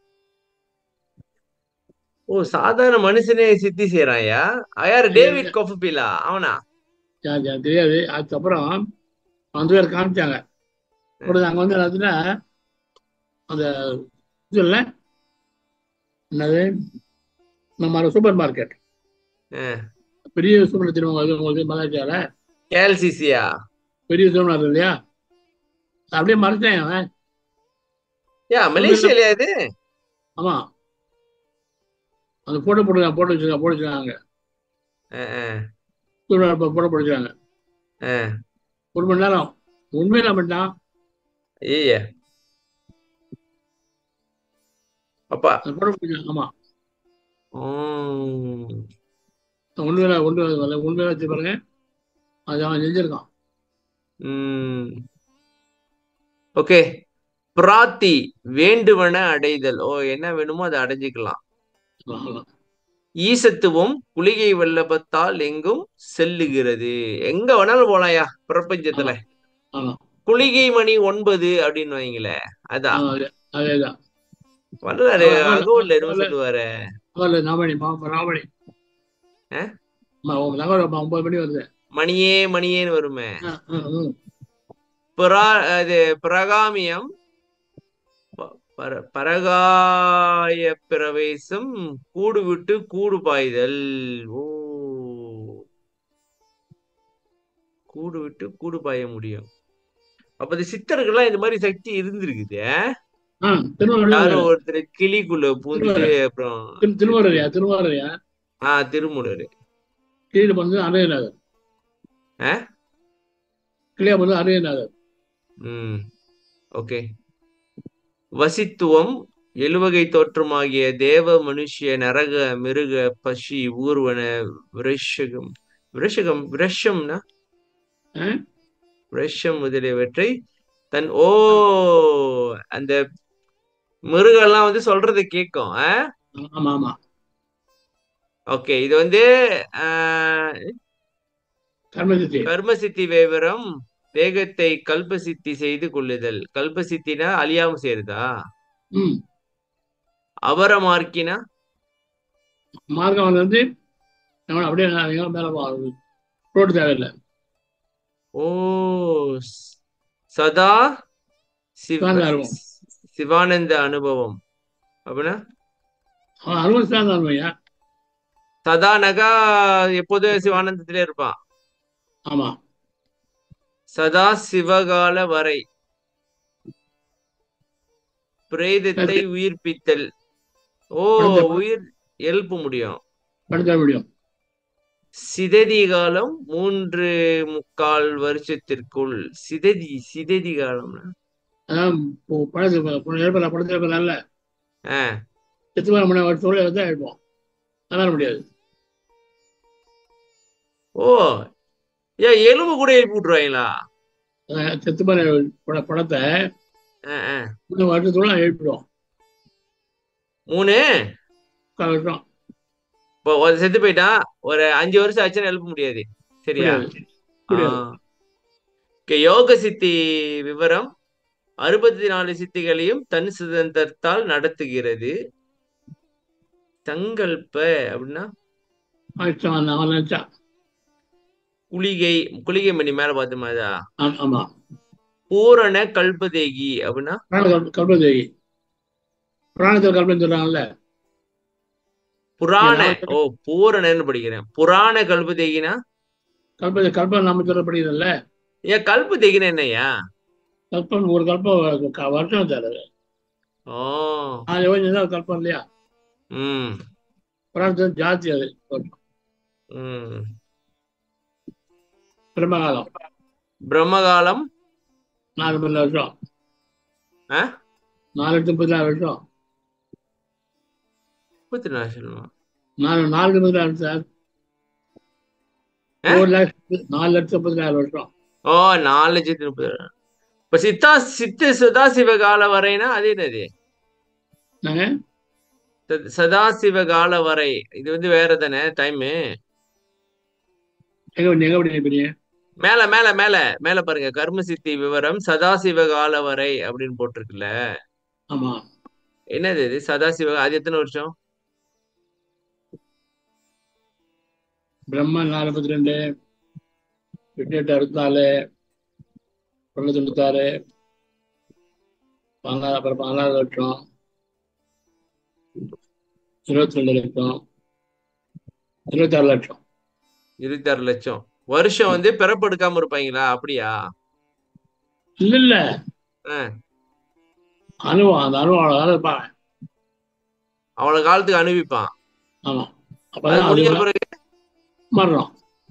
ஓ சாதாரண மனுஷனே சித்தி செய்யறான்யா யாரு டேவிட் கொஃபபிலா அவனா எனக்கு எனக்கு தெரியாது அதுக்கப்புறம் வந்து பேர் காமிச்சாங்க கொடுத்து அங்கே வந்து என்னதுன்னா அந்த இது இல்லை என்னது நம்ம சூப்பர் மார்க்கெட் ஆ. பெரிய சூப்பர் தெரியுமா அது உங்களுக்கு மலேசியாவில் கேஎல்சிசியா பெரிய சூப்பர் மார்க்கெட் இல்லையா அப்படியே மறைச்சேன் அவன் யா மலேசியாலயா இது ஆமாம் அந்த போட்டோ போட்டு போட்டு வச்சுருக்காங்க போட்டு வச்சுருக்காங்க ஆ, ஆ, சூப்பர் போட்டோ போட்டு வச்சுருக்காங்க ஆ. ஒரு மணி நேரம் உண்மையில பண்ணிட்டான் ஐயா அப்பா அந்த போட்டோ போட்டு ஆமாம் உம். உண்மையில உண்மையில உண்மையில வச்சு பாருங்க அது அவன் செஞ்சிருக்கான் உம். ஓகே பிராத்தி வேண்டுவன அடைதல் ஓ என்ன வேணுமோ அதை அடைஞ்சுக்கலாம் அவ்வளவுதான். ஈசத்துவம் குளிகை வல்லபத்தால் எங்கும் செல்லுகிறது எங்க வேணாலும் போலாம்யா பிரபஞ்சத்துல ஆமா குளிகை மணி ஒன்பது அப்படின்னு வைங்களேன் அதான் ஆமா, அதே- அதேதான் வரலாறு அவ- அவ- அகோல்ல என்ன அவ- சொல்லுவாரு அவர்ல நாமணி பாப்பா ராமணி ஆ? ஆமா, உங்க நகரம் அப்ப ஒன்பது மணி வருது மணியே மணியேன்னு வருமே ஆ, ஆ, ம். பிரா அது பிரகாமியம் ப- பர- பரகாய பிரவேசம் கூடு விட்டு கூடு பாய்தல் ஓ கூடு விட்டு கூடு பாய முடியும் அப்ப இந்த சித்தர்கள்லாம் இந்த மாதிரி சக்தி இருந்திருக்குது ஆ, திருவாரூர் யாரும் ஒருத்தர் கிளிக்குள்ள பூந்துட்டு அப்புறம் திரு- திருவாரூர்யா திருவாரூர்யா ஆஹ் திருமுடர் கீழே வந்து அரையநாதர் ஆ? கிளியா வந்து அரையநாதர் ம் ஓகே வசித்துவம் எழுவகை தோற்றமாகிய தேவ மனுஷ்ய நரக மிருக பசி ஊர்வன விரஷகம் விரஷகம் விரஷம்னா ஆ? விரஷம் முதலியவற்றை தன் ஓ அந்த மிருகம்லாம் வந்து சொல்றதை கேட்கும் ஆ ஆமா ஆமா ஓகே இது வந்து ஆஹ், கர்மசித்தி கர்மசித்தி விவரம் வேகத்தை கல்பசித்தி செய்து கொள்ளுதல் கல்பசித்தினா அழியாம செய்யறதா ம் அபரமார்க்கினா மார்க்கம் வந்து நம்ம அப்படியே நான் எங்கேயும் மேல போ- ரோடு தேவையில்லை ஓ ஸ்- சதா சிவ சிவானந்த அனுபவம். சிவானந்த அனுபவம் அப்படின்னா அவன் அறுபது தான் தருவையா சதா நகா எப்போதும் சிவானந்தத்திலே இருப்பான் ஆமா சதா சிவகால வரை பிரேதத்தை உயிர்ப்பித்தல் ஓ படுத்த- உயிர் எழுப்ப முடியும் படுத்த முடியும் சிததி காலம் மூன்று முக்கால் வருஷத்திற்குள் சிததி சிததி காலம்னா அதான் இப்போ படுத்து எழுப்பல படுத்து எழுப்பலாம்ல ஆ செத்து போன முன்னாடி வருஷத்தோட தான் எழுப்போம் அதனால முடியாது ஓ ஏன் எலும்பு கூட எழுப்பி விட்டுருவாங்களா அதான் செத்து போன பட- படத்தை ஆ, ஆ. இன்னும் வருஷத்தோட எழுப்பிடுவோம் மூணு முக்கால் வருஷம் இப்போ ஒரு செத்து போயிட்டான் ஒரு அஞ்சு வருஷம் ஆச்சுன்னா எழுப்ப முடியாது சரியா முடியாது. முடியாது. ஆ. Okay, யோக சித்தி விவரம் அறுபத்தி நாலு சித்திகளையும் தன் சுதந்திரத்தால் நடத்துகிறது சங்கல்ப அப்படின்னா ஆயிடுச்சான் அந்த அவன் நினைச்சான் குளிகை குளிகை மணி மேல பார்த்தோமா அதா ஆ- ஆமா பூரண கல்பதேகி அப்படின்னா பிராண கல்ப- கல்பதேவி புராணத்தில் கல்பனை சொல்றாங்கல்ல புராண நான் ஓ பூரணன்னு படிக்கிறேன் புராண கல்பதேகினா கல்ப கல்பனை நாம சொல்லப்படுகிறதில்ல ஏன் கல்பதேகினா என்னய்யா கல்பம் ஒரு கல்பம் க- வருஷம் சார் அது ஓ நாலு யோஜனை தான் கல்பம் இல்லையா ம் புராணத்தில் ஜாஸ்தி அது ம் பிரம்மகாலம் பிரம்மகாலம் நாலு மணி வருஷம் ஆ? நாலு லட்சம் முப்பத்தி நாலு வருஷம் முப்பத்தி நாலு சொல்லுமா நாலு நாலு முப்பத்தி நாலு சார் ஆ? ஒரு லட்சம் நாலு லட்சம் முப்பத்தி நாலு வருஷம் ஓ நாலு லட்சத்தி முப்பது இப்ப சித்தா சித்து சதாசிவ கால வரைனா அது என்னது நாங்க சத- சதாசிவ கால வரை இது வந்து வேற தானே டைமு எங்க எங்க படிக்கிறீங்க மேல மேல மேல மேல பாருங்க கர்ம சித்தி விவரம் சதாசிவ கால வரை அப்படின்னு போட்டிருக்குல்ல ஆமா என்னது இது சதாசிவ அது எத்தனை வருஷம் பிரம்ம நாலு முப்பத்தி ரெண்டு எட்டு எட்டு அறுபத்தி நாலு தொண்ணூத்தி தொண்ணூத்தாறு பதினாறு அப்புறம் பதினாறு லட்சம் இருபத்தி ரெண்டு லட்சம் இருபத்தாறு லட்சம் இருபத்தி ஆறு லட்சம் வருஷம் வந்து பிறப்பெடுக்காம இருப்பாங்களா அப்படியா இல்ல இல்ல ஆ. அனுபவம் அந்த அனுபவம் அவ்வளவு இருப்பாங்க அவ்வளவு காலத்துக்கு அனுபவிப்பான் ஆமா அது அப்பதான் முடிஞ்ச அது பிறகு மரணம்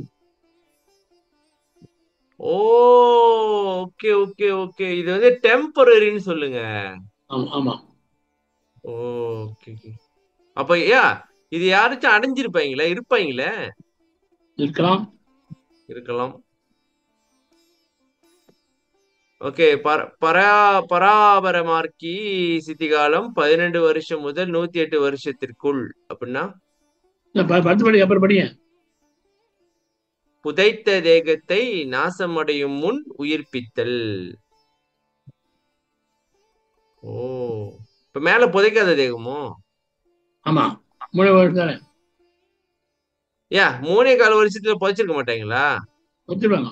ஓ ஓகே ஓகே ஓகே இது வந்து டெம்பரரின்னு சொல்லுங்க ஆமா ஆமா ஓ ஓகே ஓகே அப்ப ஏ இது யாராச்சும் அடைஞ்சிருப்பாங்களா இருப்பாங்களே இருக்கலாம் இருக்கலாம் ஓகே பர பரா பராபரமார்க்கி சித்தி காலம் பதினெண்டு வருஷம் முதல் நூத்தி எட்டு வருஷத்திற்குள் அப்படின்னா இல்ல, ப- பத்து படி அப்புறம் படிங்க புதைத்த தேகத்தை நாசமடையும் முன் உயிர்ப்பித்தல் ஓ இப்ப மேல புதைக்காத தேகமோ ஆமா மூணு வருஷம் தானே ஏ மூணே கால் வருஷத்துல புதைச்சிருக்க மாட்டாங்களா வச்சிருவாங்க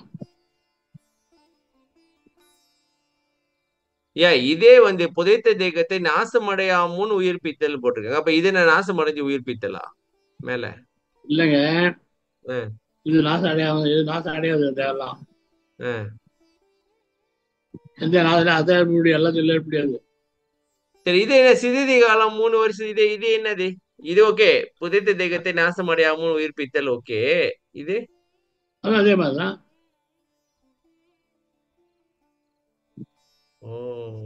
ஏன் இதே வந்து புதைத்த தேகத்தை நாசமடையாமுன்னு உயிர்ப்பித்தல் போட்டிருக்காங்க அப்ப இது என்ன நாசமடைஞ்சு உயிர்ப்பித்தலா மேல இல்லைங்க ஆ. இது நாசம் அடையாது இது நாசம் அடையாது தேவையெல்லாம் ஆ. எந்த நாசம் அதை முடியாது எல்லாம் சொல்ல முடியாது சரி இது என்ன சிதிதி காலம் மூணு வருஷம் இது இது என்னது இது ஓகே புதைத்த தேகத்தை நாசமடையாமல் உயிர்ப்பித்தல் ஓகே இது அதுவும் அதே மாதிரி தான் ஓ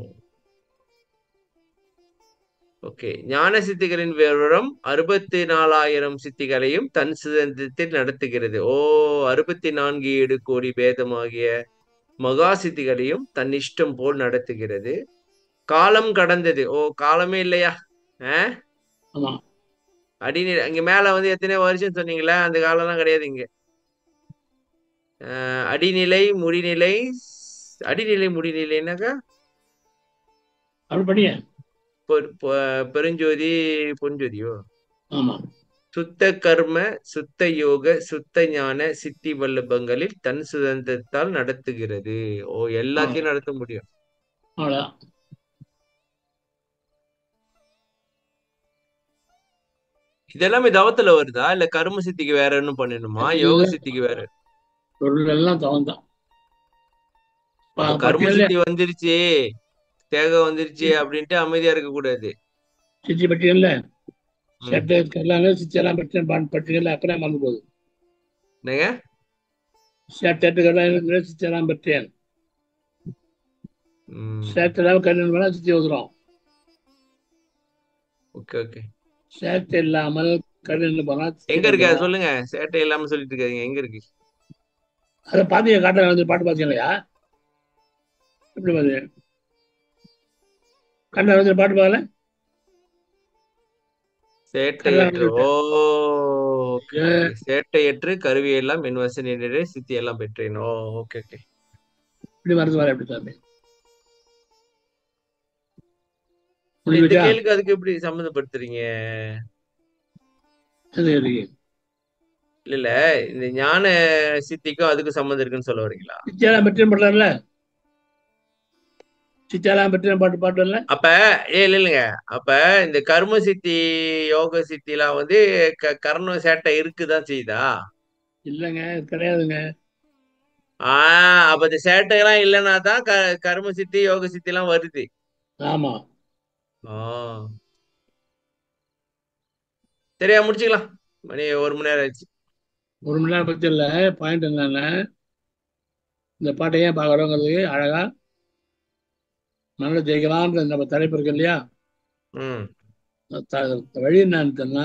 ஓகே ஞான சித்திகளின் விவரம் அறுபத்தி நாலாயிரம் சித்திகளையும் தன் சுதந்திரத்தில் நடத்துகிறது ஓ அறுபத்தி நான்கு ஏழு கோடி பேதமாகிய மகா சித்திகளையும் தன் இஷ்டம் போல் நடத்துகிறது காலம் கடந்தது ஓ காலமே இல்லையா ஆ ஆமா அடிநிலை அங்க மேல வந்து எத்தனை வருஷம் சொன்னீங்களா அந்த காலம்லாம் கிடையாது இங்க அஹ் அடிநிலை முடிநிலை ஸ்- அடிநிலை முடிநிலைனாக்கா அப்படி படிங்க பொ- பொ- பெருஞ்சோதி பொன்ஜோதியோ ஆமா சுத்த கர்ம சுத்த யோக சுத்த ஞான சித்தி வல்லபங்களில் தன் சுதந்திரத்தால் நடத்துகிறது ஓ எல்லாத்தையும் நடத்த முடியும் அவ்வளவுதான் இதெல்லாமே தவத்துல வருதா இல்ல கர்ம சித்திக்கு வேற ஒண்ணும் பண்ணணுமா யோக சித்திக்கு வேற பொருள் எல்லாம் தவம் தான் அப்ப கர்ம சித்தி வந்துருச்சு தேகம் வந்துருச்சு அப்படின்ட்டு அமைதியா இருக்க கூடாது சித்தி பட்டியல்ல ம். சேட்டை எல்லாமே சித்தி எல்லாம் பட்டியல் பட்டியல் அப்புறம் மறந்து போகுது என்னங்க சேட்டை சித்தி எல்லாம் பட்டியல் ம் சேட்டை இல்லாம கண்ணு வேணா சித்தி வந்துடும் ஓகே ஓகே சேட்டை இல்லாமல் கண்ணு போனா சித்தி எங்க இருக்கு அது வந்துரும். சொல்லுங்க சேட்டை இல்லாம சொல்லிட்டு இருக்காதீங்க எங்க இருக்கு அதை பாத்தீங்க காட்ட வந்து பாட்டு பாத்தீங்களா எப்படி பாரு கண்ண வந்து பாட்டு பார்க்கல சேட்டையற்று கல்யாணம் ஓ ஓகே சேட்டையற்று கருவி எல்லாம் என் வசனிடரே சித்தி எல்லாம் பெற்றேன் ஓ ஓகே ஓகே இப்படி மறந்து வர எப்படி சாமி இந்த புரியுதா கேளுக்கு அதுக்கு எப்படி சம்மந்தப்படுத்துறீங்க அது இருக்கு இல்ல இல்ல இந்த ஞான சித்திக்கும் அதுக்கும் சம்மந்தம் இருக்குன்னு சொல்ல வரீங்களா சித்தியாலாம் பெற்றேன் பாடல சித்தியாலாம் பெற்றேன் பாட்டு பாட்டு இல்ல அப்ப ஏ இல்ல இல்லைங்க அப்ப இந்த கர்ம சித்தி யோக சித்தி எல்லாம் வந்து க- கர்ண சேட்டை இருக்குதான் செய்யுதா இல்லைங்க கிடையாதுங்க ஆஹ் அப்ப இந்த சேட்டை எல்லாம் இல்லைன்னா தான் க கர்ம சித்தி யோக சித்தி எல்லாம் வருது ஆமா ஆ சரியா முடிச்சுக்கலாம் மணி ஒரு மணி நேரம் ஆயிடுச்சு ஒரு மணி நேரம் பத்தி இல்ல பாயிண்ட் என்னன்னா இந்த பாட்டை ஏன் பார்க்குறோங்கிறது அழகா நல்ல ஜெயிக்கலான்ற நம்ம தலைப்பு இருக்கு இல்லையா ம் த- வழி என்னன்னு சொன்னா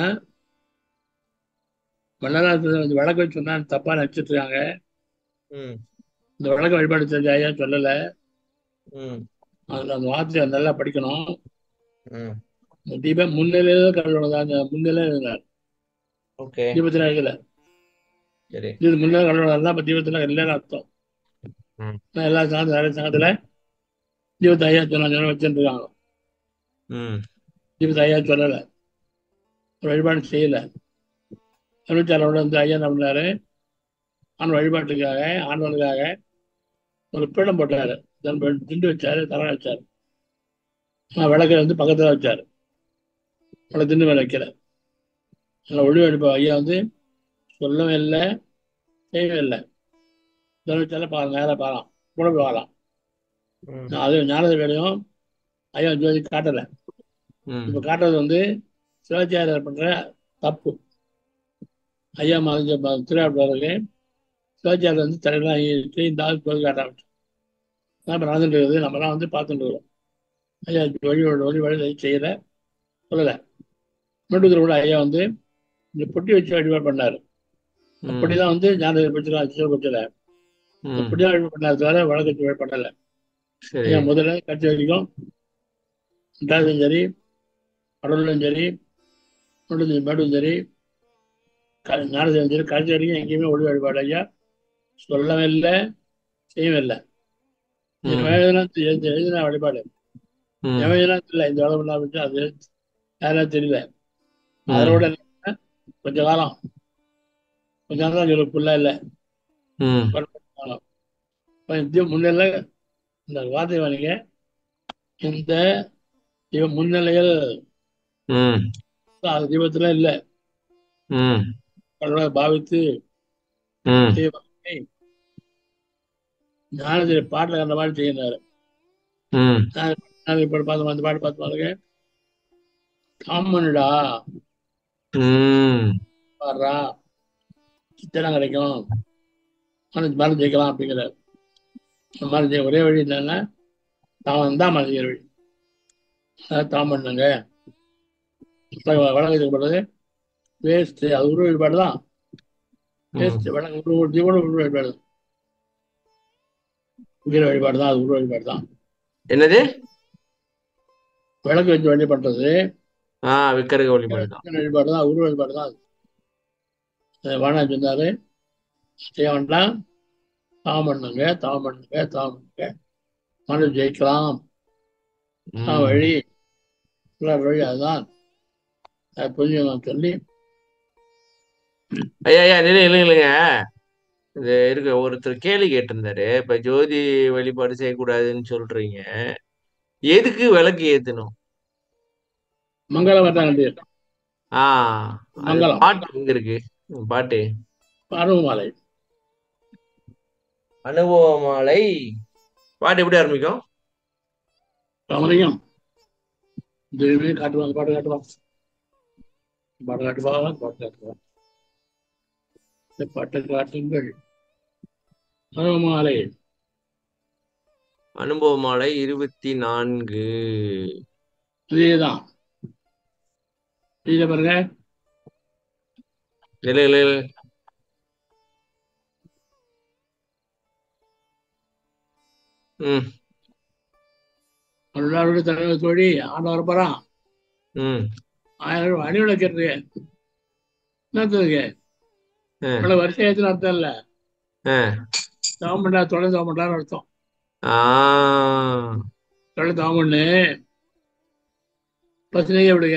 வள்ளலாத்துல வந்து விளக்கு வச்சு சொன்னா தப்பா நினைச்சிட்டு இருக்காங்க ம் இந்த விளக்க வழிபாடு செஞ்ச ஐயா சொல்லல ம் அதுல அந்த வார்த்தையை நல்லா படிக்கணும் ம் இந்த தீபம் முன்னிலையில கடவுள் அந்த முன்னிலை இருந்தார் ஓகே தீபத்துல இருக்கல சரி இது முன்னிலை கடவுள் தான் இப்ப தீபத்துல இல்லைன்னு அர்த்தம் ம் நான் எல்லா சங்கத்துல நிறைய சங்கத்துல தீபத்தை ஐயா சொன்ன சொல்ல வச்சுட்டு இருக்காங்க ம் தீபத்தை ஐயா சொல்லல ஒரு வழிபாடு செய்யல தொண்ணூத்தாறோட வந்து ஐயா என்ன பண்ணாரு ஆண் வழிபாட்டுக்காக ஆண்களுக்காக ஒரு பீடம் போட்டாரு தன் பெ- திண்டு வச்சாரு தலை வச்சாரு ஆஹ் விளக்கை வந்து பக்கத்துல வச்சாரு அவளை திண்டு மேல வைக்கல அதில் ஒளி வழிபா ஐயா வந்து சொல்லவும் இல்லை செய்யவே இல்லை தலை வச்சால பா நேராக பாலாம் கூட போய் வாழலாம் ம் நான் அது ஞானத வேலையும் ஐயா ஜோதி காட்டலை ம் இப்போ காட்டுறது வந்து சிவாச்சாரியார் பண்ற தப்பு ஐயா மாதிரி திருவிழாவுக்கு சிவாச்சாரியார் வந்து தலைவலாம் ஆகிட்டு இந்த ஆள் போய் காட்ட ஆரம்பிச்சோம் நம்ம நடந்துட்டு இருக்குது நம்மலாம் வந்து பார்த்துட்டு இருக்கிறோம் ஐயா வழி வழி வழி செய்யல சொல்லலை மீண்டும் கூட ஐயா வந்து இந்த பொட்டி வச்சு வழிபாடு பண்ணாரு ம் அப்படிதான் வந்து ஞான பட்சத்தில் அச்சல் பட்சல ம் அப்படிதான் வழிபாடு பண்ணாரு தவிர வழக்கு வழிபாடு பண்ணல சரி ஐயா முதல்ல கட்சி வரைக்கும் ரெண்டாவதும் சரி கடவுளும் சரி மேடும் மேடும் சரி க- ஞானதேவன் சரி கடைசி வரைக்கும் எங்கேயுமே ஒளி வழிபாடு ஐயா சொல்லவே இல்லை செய்யவே இல்லை இது ம் வேதனா எழுதின வழிபாடு ம் எவனா தெரியல இந்த வேலை பண்ண ஆரம்பிச்சு அது யாரும் தெரியல ம் அதோட என்னன்னா, கொஞ்ச காலம் கொஞ்ச காலம் தான் சொல்ல ஃபுல்லா இல்லை ம் காலம் இப்ப முன்னிலை இந்த வார்த்தை வாணிங்க இந்த இவன் முன்னிலையில் ம் அது தீபத்துல இல்லை ம் கடவுளை பாவித்து ம் தீபத்தை ஞானத்தில் பாட்டில் அந்த மாதிரி செய்யினாரு ம் நான் இப்ப பார்த்து அந்த பாட்டு பார்த்து பாருங்க காமனுடா ம் பாடுறா சித்தனம் கிடைக்கும் மனசு மரம் ஜெயிக்கலாம் அப்படிங்கிற மரம் ஜெய ஒரே வழி என்னன்னா தாமன் தான் மரம் ஜெயிக்கிற வழி அதாவது தாம் பண்ணாங்க வழக்கு செய்யப்படுறது வேஸ்ட் அது உருவ வழிபாடு தான் ம் வேஸ்ட் வழக்கு உருவ ஜீவன உருவ வழிபாடு தான். உயிர வழிபாடு தான் அது உருவ வழிபாடு தான் என்னது விளக்கு வச்சு வழி பண்றது ஆ விக்கிரக வழிபாடு தான் வழிபாடு தான் உருவ வழிபாடு தான் அது வாணா சொன்னாரு செய்ய வேண்டாம் தாம் பண்ணுங்க தாம் பண்ணுங்க தாம் பண்ணுங்க மனு ஜெயிக்கலாம் தான் ம் வழி எல்லா வழி அதுதான் அது புரிஞ்சுக்கலாம் சொல்லி ஐயா ஐயா நிலை இல்லைங்க இது இருக்கு ஒருத்தர் கேள்வி கேட்டிருந்தாரு இப்ப ஜோதி வழிபாடு செய்யக்கூடாதுன்னு சொல்றீங்க எதுக்கு விளக்கு ஏத்தணும் மங்களம் வரதாங்க ஆ அது மங்களம் பாட்டு எங்க இருக்கு பாட்டு அருவமாலை அனுபவ மாலை பாட்டு எப்படி ஆரம்பிக்கும் ராமலிங்கம் தெய்வமே காட்டுவான் அந்த பாட்டு காட்டுவான் பாட்டு காட்டுவா பாட்டு காட்டுவா இந்த பாட்டை காட்டுங்கள் மாலை அனுபவ மாலை இருபத்தி நான்கு இதேதான் இதை பாருங்க இல்ல இல்ல இல்ல ம் எல்லாருடைய தலைவர் தோழி ஆண்டவர் போறான் ம் ஆயிரம் அணி விளக்கிறது என்னத்துக்கு ஆ. இவ்வளவு வருஷம் ஏற்றுன்னு அர்த்தம் இல்ல ஆ தவம் பண்ணா தொடர்ந்து தவம் பண்ணான்னு அர்த்தம் ஆ தொடர்ந்து தவம் பண்ணு பசினையே விடுங்க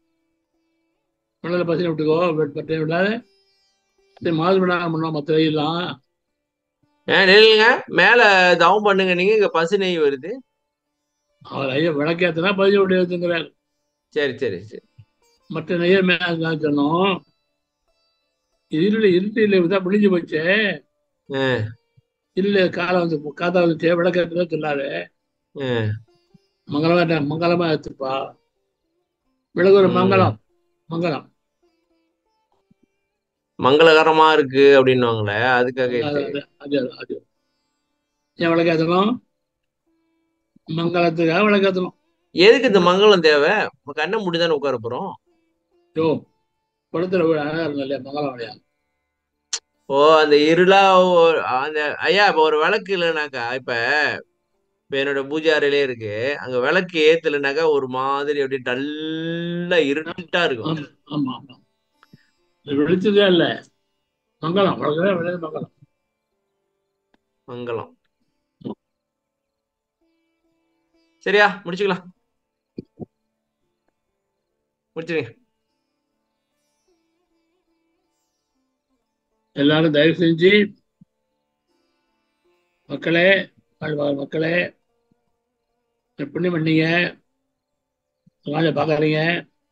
மணல பசினை விட்டுக்கோ பட்டை விடாத சரி மாது பண்ணா பண்ணோம் மற்ற வெயிலாம் ஏன் இல்லைங்க மேல தவம் பண்ணுங்க நீங்க இங்க பசு நெய் வருது அவர் ஐயா விளக்கேத்தனா பதிவு விட்டு வச்சுங்கிறார் சரி சரி சரி மற்ற நெய்ய மேல சொன்னோம் இருள இருட்டு இல்லை தான் முடிஞ்சு போச்சு ஆ இல்ல காலை வந்து காத்தா வந்துச்சு விளக்கேற்றதான் சொல்லாரு ஆ மங்களமா மங்களமா எடுத்துப்பா விளக்கு ஒரு ம். மங்களம் மங்களம் மங்களகரமா இருக்கு அப்படின்னுவாங்களே அதுக்காக அது கேட்டேன். அது அது அது ஏன் விளக்கேற்றணும் மங்களத்துக்காக விளக்கேற்றணும் எதுக்கு இந்த மங்களம் தேவை நம்ம கண்ணை மூடிதானே உட்கார போறோம் யோ படத்துல ஒரு அழகா இருந்தோம் இல்லையா மங்களம் இல்லையா ஓ அந்த இருளா ஒரு- அந்த ஐயா இப்ப ஒரு விளக்கு இல்லைனாக்கா இப்ப இப்ப என்னோட பூஜை அறையிலே இருக்கு அங்க விளக்கு ஏத்தலைனாக்கா ஒரு மாதிரி அப்படியே டல்லா இருட்டா இருக்கும் ஆமா ஆமா ஆமா இது வெளிச்சதே இல்ல மங்களம் வளர்க்கவே விளையாது மங்களம் மங்களம் சரியா முடிச்சுக்கலாம் முடிச்சிருங்க எல்லாரும் தயவு செஞ்சு மக்களே வாழ்வார் மக்களே இந்த புண்ணியம் பண்ணீங்க வாழை பார்க்காதீங்க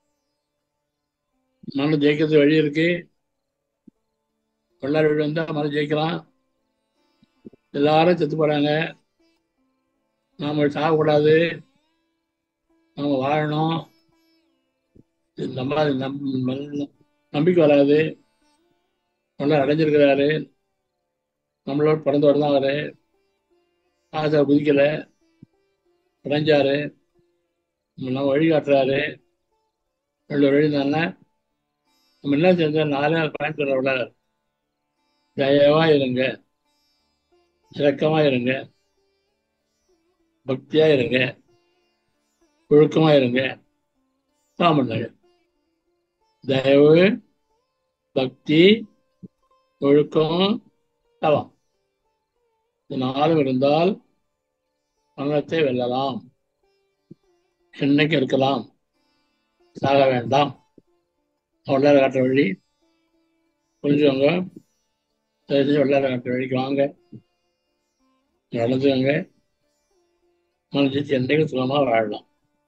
மனம் ஜெயிக்கிறது வழி இருக்கு வெள்ளாறு வீடு வந்தா மனம் ஜெயிக்கலாம் எல்லாரும் செத்து போறாங்க நாம சாகக்கூடாது நாம வாழணும் இது நம்பாது நம் நம்- நம்பிக்கை வராது நல்லா அடைஞ்சிருக்கிறாரு நம்மளோட பிறந்தவர் தான் அவரு ஆசை குதிக்கல அடைஞ்சாரு நம்ம வழிகாட்டுறாரு ரெண்டு வழி தானே நம்ம என்ன செஞ்சோம் நாளே பயன்பெற விட தயவா இருங்க இரக்கமா இருங்க பக்தியா இருங்க ஒழுக்கமா இருங்க தான் பண்ணுங்க தயவு பக்தி ஒழுக்கம் தவம் இந்த நாளும் இருந்தால் மரணத்தை வெல்லலாம் என்னைக்கு இருக்கலாம் சாக வேண்டாம் வெள்ளார காட்டுற வழி புரிஞ்சுக்கோங்க தயவு செஞ்சு வெள்ளார காட்டுற வழிக்கு வாங்க நடந்துக்கோங்க மனசிச்சு என்றைக்கும் சுகமாக வாழலாம்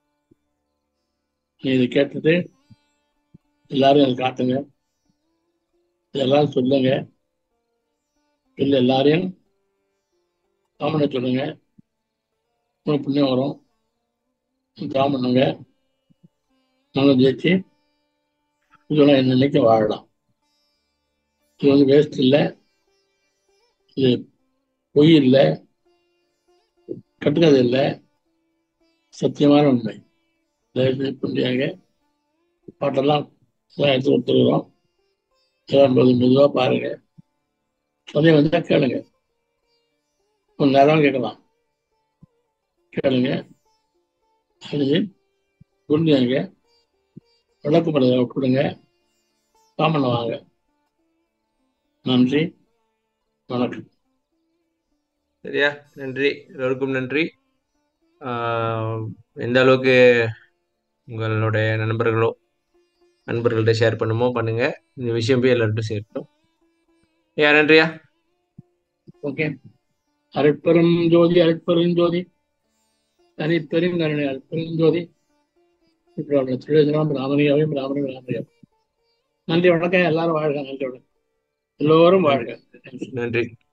நீ இதை கேட்டுட்டு எல்லாரும் அதை காட்டுங்க இதெல்லாம் சொல்லுங்க இல்லை எல்லாரையும் காமனை சொல்லுங்க உங்களுக்கு புண்ணியம் வரும் காம் பண்ணுங்க நாங்கள் ஜெயிச்சு இதெல்லாம் என்னன்னைக்கு வாழலாம் இது வந்து வேஸ்ட் இல்லை இது பொய் இல்லை கட்டுக்கதை இல்லை சத்தியமான உண்மை தயவுசெய்து புண்டியாக பாட்டெல்லாம் எல்லாம் எடுத்து கொடுத்துருக்குறோம் எல்லாம் மெது மெதுவாக பாருங்க சந்தேகம் வந்தால் கேளுங்க கொஞ்ச நேரம் கேட்கலாம் கேளுங்க அது புரிஞ்சுங்க விளக்கு படுறத விட்டுடுங்க காமன் வாங்க நன்றி வணக்கம் சரியா நன்றி எல்லோருக்கும் நன்றி ஆஹ் எந்த அளவுக்கு உங்களுடைய நண்பர்களோ நண்பர்கள்ட்ட ஷேர் பண்ணுமோ பண்ணுங்க இந்த விஷயம் போய் எல்லார்ட்டும் சேர்க்கணும் ஏன் நன்றியா ஓகே அருட்பெரும் ஜோதி அருட்பெரும் ஜோதி தனிப்பெரும் கருணை அருட்பெரும் ஜோதி திருவேசனம் ராமனியாவையும் ராமனையும் ராமனையும் நன்றி வணக்கம் எல்லாரும் வாழ்க நன்றி வணக்கம் எல்லோரும் வாழ்க நன்றி